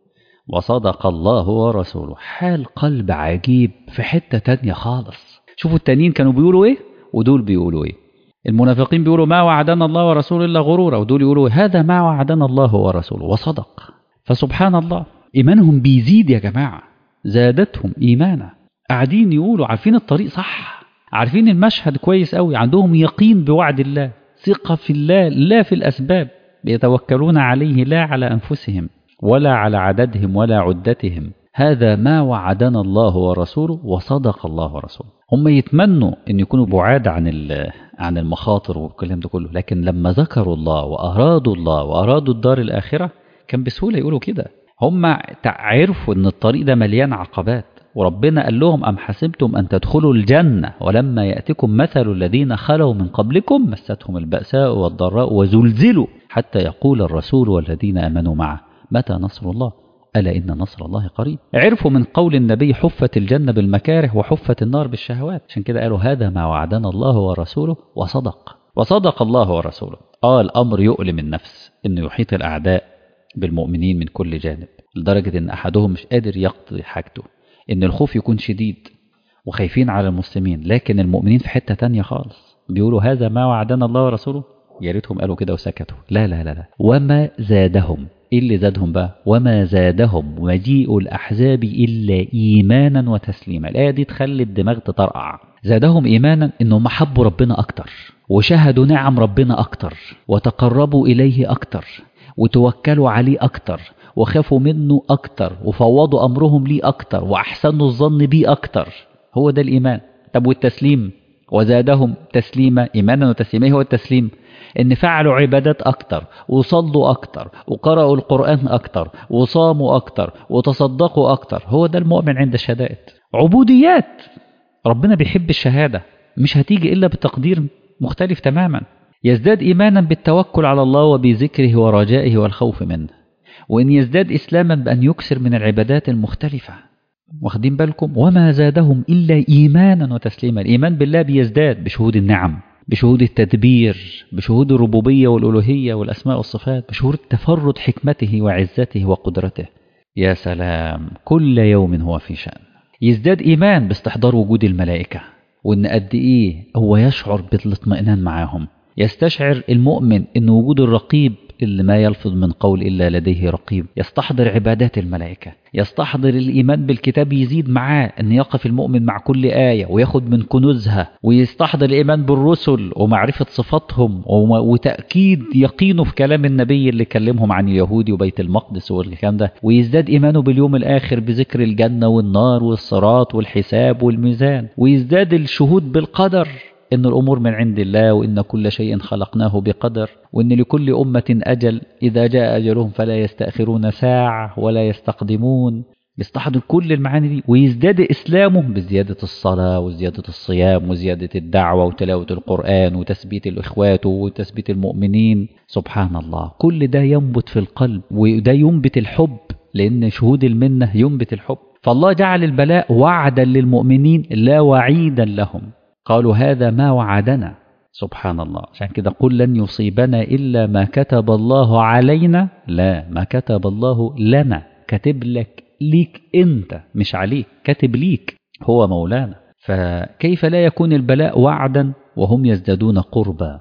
C: وصدق الله ورسوله حال قلب عجيب في حتة تانية خالص شوفوا التانيين كانوا بيقولوا ايه ودول بيقولوا ايه المنافقين بيقولوا ما وعدنا الله ورسوله إلا غرورا ودول يقولوا هذا ما وعدنا الله ورسوله وصدق فسبحان الله إيمانهم بيزيد يا جماعة زادتهم إيمانا قاعدين يقولوا عارفين الطريق صح عارفين المشهد كويس قوي عندهم يقين بوعد الله ثقة في الله لا في الأسباب يتوكلون عليه لا على أنفسهم ولا على عددهم ولا عدتهم هذا ما وعدنا الله ورسوله وصدق الله ورسوله هم يتمنوا ان يكونوا بعاد عن عن المخاطر والكلام ده كله لكن لما ذكروا الله وارادوا الله وارادوا الدار الاخره كان بسهوله يقولوا كده هم عرفوا ان الطريق ده مليان عقبات وربنا قال لهم أم حسبتم أن تدخلوا الجنة ولما يأتكم مثل الذين خلوا من قبلكم مستهم البأساء والضراء وزلزلوا حتى يقول الرسول والذين آمنوا معه متى نصر الله ألا إن نصر الله قريب عرفوا من قول النبي حفت الجنة بالمكاره وحفت النار بالشهوات عشان كده قالوا هذا ما وعدنا الله ورسوله وصدق وصدق الله ورسوله آه الأمر يؤلم النفس إنه يحيط الأعداء بالمؤمنين من كل جانب لدرجة إن أحدهم مش قادر يقضي حاجته إن الخوف يكون شديد وخايفين على المسلمين لكن المؤمنين في حتة تانية خالص بيقولوا هذا ما وعدنا الله ورسوله يا ريتهم قالوا كده وسكتوا لا لا لا لا وما زادهم ايه اللي زادهم بقى وما زادهم مجيء الاحزاب الا ايمانا وتسليما الايه دي تخلي الدماغ تطرقع زادهم ايمانا انهم حبوا ربنا اكتر وشهدوا نعم ربنا اكتر وتقربوا اليه اكتر وتوكلوا عليه اكتر وخافوا منه اكتر وفوضوا امرهم ليه اكتر واحسنوا الظن بيه اكتر هو ده الايمان طب والتسليم وزادهم تسليما ايمانا وتسليما إيه هو التسليم ان فعلوا عبادات اكتر وصلوا اكتر وقرأوا القرآن اكتر وصاموا اكتر وتصدقوا اكتر هو ده المؤمن عند الشدائد عبوديات ربنا بيحب الشهادة مش هتيجي الا بتقدير مختلف تماما يزداد ايمانا بالتوكل على الله وبذكره ورجائه والخوف منه وان يزداد اسلاما بان يكثر من العبادات المختلفة واخدين بالكم وما زادهم الا ايمانا وتسليما الايمان بالله بيزداد بشهود النعم بشهود التدبير بشهود الربوبية والألوهية والأسماء والصفات بشهود تفرد حكمته وعزته وقدرته يا سلام كل يوم هو في شأن يزداد إيمان باستحضار وجود الملائكة وإن قد إيه هو يشعر بالاطمئنان معاهم يستشعر المؤمن إن وجود الرقيب اللي ما يلفظ من قول إلا لديه رقيب يستحضر عبادات الملائكة يستحضر الإيمان بالكتاب يزيد معاه أن يقف المؤمن مع كل آية وياخد من كنوزها ويستحضر الإيمان بالرسل ومعرفة صفاتهم وتأكيد يقينه في كلام النبي اللي كلمهم عن اليهود وبيت المقدس والكلام ده ويزداد إيمانه باليوم الآخر بذكر الجنة والنار والصراط والحساب والميزان ويزداد الشهود بالقدر إن الأمور من عند الله وإن كل شيء خلقناه بقدر وإن لكل أمة أجل إذا جاء أجلهم فلا يستأخرون ساعة ولا يستقدمون يستحضر كل المعاني دي ويزداد إسلامه بزيادة الصلاة وزيادة الصيام وزيادة الدعوة وتلاوة القرآن وتثبيت الإخوات وتثبيت المؤمنين سبحان الله كل ده ينبت في القلب وده ينبت الحب لأن شهود المنة ينبت الحب فالله جعل البلاء وعدا للمؤمنين لا وعيدا لهم قالوا هذا ما وعدنا سبحان الله عشان كده قل لن يصيبنا إلا ما كتب الله علينا لا ما كتب الله لنا كاتب لك ليك أنت مش عليك كاتب ليك هو مولانا فكيف لا يكون البلاء وعدا وهم يزدادون قربا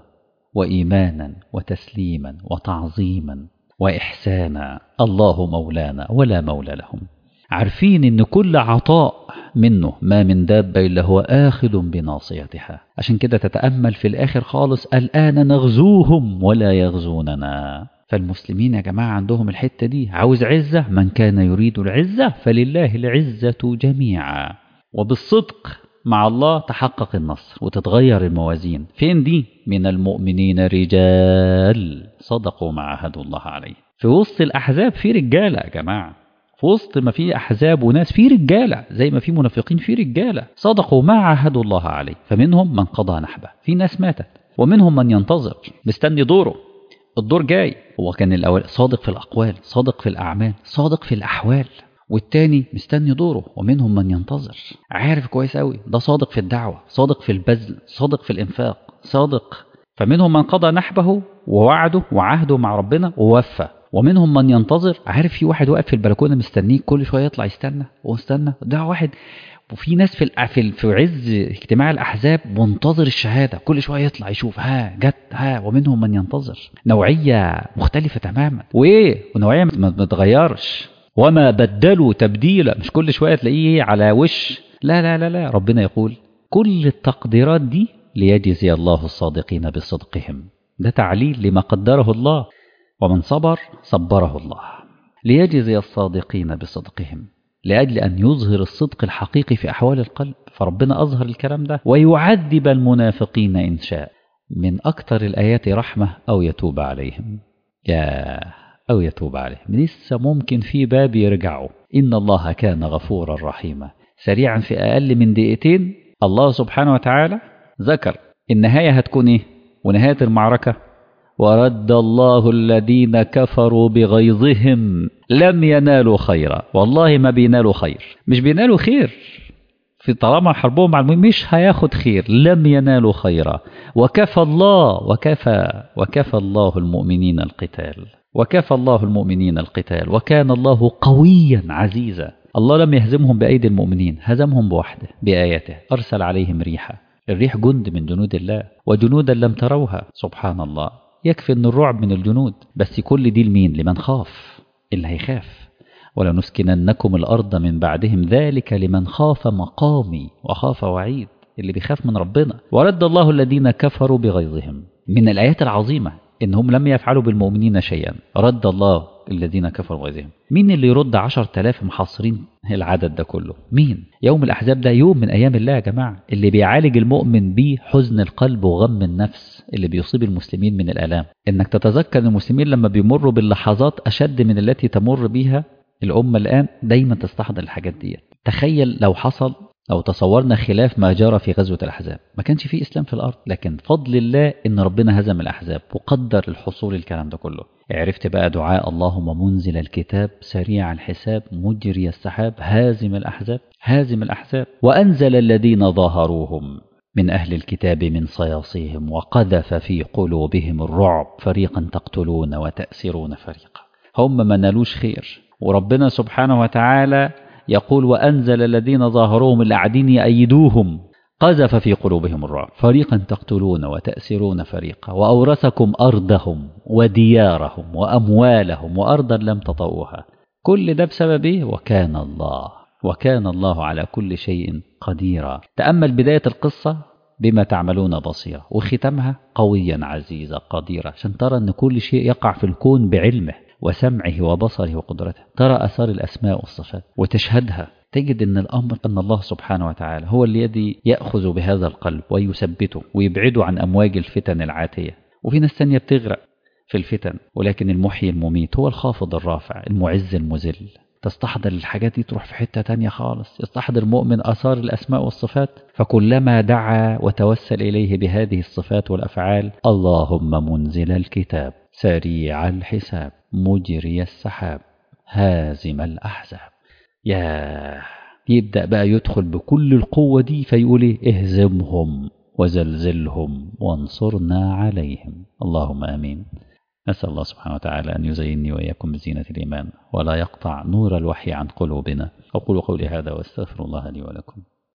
C: وإيمانا وتسليما وتعظيما وإحسانا الله مولانا ولا مولى لهم عارفين ان كل عطاء منه ما من دابة إلا هو آخذ بناصيتها عشان كده تتأمل في الآخر خالص الآن نغزوهم ولا يغزوننا فالمسلمين يا جماعة عندهم الحتة دي عاوز عزة من كان يريد العزة فلله العزة جميعا وبالصدق مع الله تحقق النصر وتتغير الموازين فين دي من المؤمنين رجال صدقوا ما عهدوا الله عليه في وسط الأحزاب في رجالة يا جماعة في وسط ما في احزاب وناس في رجاله زي ما في منافقين في رجاله صدقوا ما عاهدوا الله عليه فمنهم من قضى نحبه في ناس ماتت ومنهم من ينتظر مستني دوره الدور جاي هو كان الاول صادق في الاقوال صادق في الاعمال صادق في الاحوال والتاني مستني دوره ومنهم من ينتظر عارف كويس قوي ده صادق في الدعوه صادق في البذل صادق في الانفاق صادق فمنهم من قضى نحبه ووعده وعهده مع ربنا ووفى ومنهم من ينتظر عارف في واحد واقف في البلكونه مستنيك كل شويه يطلع يستنى واستنى ده واحد وفي ناس في الأ- في في عز اجتماع الاحزاب منتظر الشهاده كل شويه يطلع يشوف ها جت ها ومنهم من ينتظر نوعيه مختلفه تماما وايه ونوعيه ما ما تتغيرش وما بدلوا تبديلا مش كل شويه تلاقيه على وش لا لا لا لا ربنا يقول كل التقديرات دي ليجزي الله الصادقين بصدقهم ده تعليل لما قدره الله ومن صبر صبره الله ليجزي الصادقين بصدقهم لأجل أن يظهر الصدق الحقيقي في أحوال القلب فربنا أظهر الكلام ده ويعذب المنافقين إن شاء من أكثر الآيات رحمة أو يتوب عليهم يا أو يتوب عليهم لسه ممكن في باب يرجعوا إن الله كان غفورا رحيما سريعا في أقل من دقيقتين الله سبحانه وتعالى ذكر النهاية هتكون إيه ونهاية المعركة ورد الله الذين كفروا بغيظهم لم ينالوا خيرا والله ما بينالوا خير مش بينالوا خير في طالما حربهم مع المؤمنين مش هياخد خير لم ينالوا خيرا وكفى الله وكفى وكفى الله المؤمنين القتال وكفى الله المؤمنين القتال وكان الله قويا عزيزا الله لم يهزمهم بأيدي المؤمنين هزمهم بوحده بآياته أرسل عليهم ريحا الريح جند من جنود الله وجنودا لم تروها سبحان الله يكفي أن الرعب من الجنود بس كل دي لمين لمن خاف اللي هيخاف ولنسكننكم الأرض من بعدهم ذلك لمن خاف مقامي وخاف وعيد اللي بيخاف من ربنا ورد الله الذين كفروا بغيظهم من الآيات العظيمة إنهم لم يفعلوا بالمؤمنين شيئا رد الله الذين كفروا بغيظهم مين اللي يرد عشر تلاف محاصرين العدد ده كله مين يوم الأحزاب ده يوم من أيام الله يا جماعة اللي بيعالج المؤمن بيه حزن القلب وغم النفس اللي بيصيب المسلمين من الآلام إنك تتذكر إن المسلمين لما بيمروا باللحظات أشد من التي تمر بها الأمة الآن دايما تستحضر الحاجات دي تخيل لو حصل أو تصورنا خلاف ما جرى في غزوة الأحزاب ما كانش فيه إسلام في الأرض لكن فضل الله إن ربنا هزم الأحزاب وقدر الحصول الكلام ده كله عرفت بقى دعاء اللهم منزل الكتاب سريع الحساب مجري السحاب هازم الأحزاب هازم الأحزاب وأنزل الذين ظاهروهم من أهل الكتاب من صياصيهم وقذف في قلوبهم الرعب فريقا تقتلون وتأسرون فريقا هم ما نالوش خير وربنا سبحانه وتعالى يقول وأنزل الذين ظاهروهم اللي قاعدين يأيدوهم قذف في قلوبهم الرعب فريقا تقتلون وتأسرون فريقا وأورثكم أرضهم وديارهم وأموالهم وأرضا لم تطئوها كل ده بسبب إيه؟ وكان الله وكان الله على كل شيء قديرا تأمل بداية القصة بما تعملون بصيرا وختامها قويا عزيزا قديرا عشان ترى أن كل شيء يقع في الكون بعلمه وسمعه وبصره وقدرته ترى أثار الأسماء والصفات وتشهدها تجد أن الأمر أن الله سبحانه وتعالى هو الذي يأخذ بهذا القلب ويثبته ويبعده عن أمواج الفتن العاتية وفي ناس ثانية بتغرق في الفتن ولكن المحيي المميت هو الخافض الرافع المعز المذل تستحضر الحاجات دي تروح في حتة تانية خالص يستحضر مؤمن أثار الأسماء والصفات فكلما دعا وتوسل إليه بهذه الصفات والأفعال اللهم منزل الكتاب سريع الحساب مجري السحاب هازم الأحزاب يا يبدأ بقى يدخل بكل القوة دي فيقول إيه اهزمهم وزلزلهم وانصرنا عليهم اللهم آمين أسأل الله سبحانه وتعالى أن يزينني وإياكم بزينة الإيمان ولا يقطع نور الوحي عن قلوبنا أقول قولي هذا واستغفر الله لي ولكم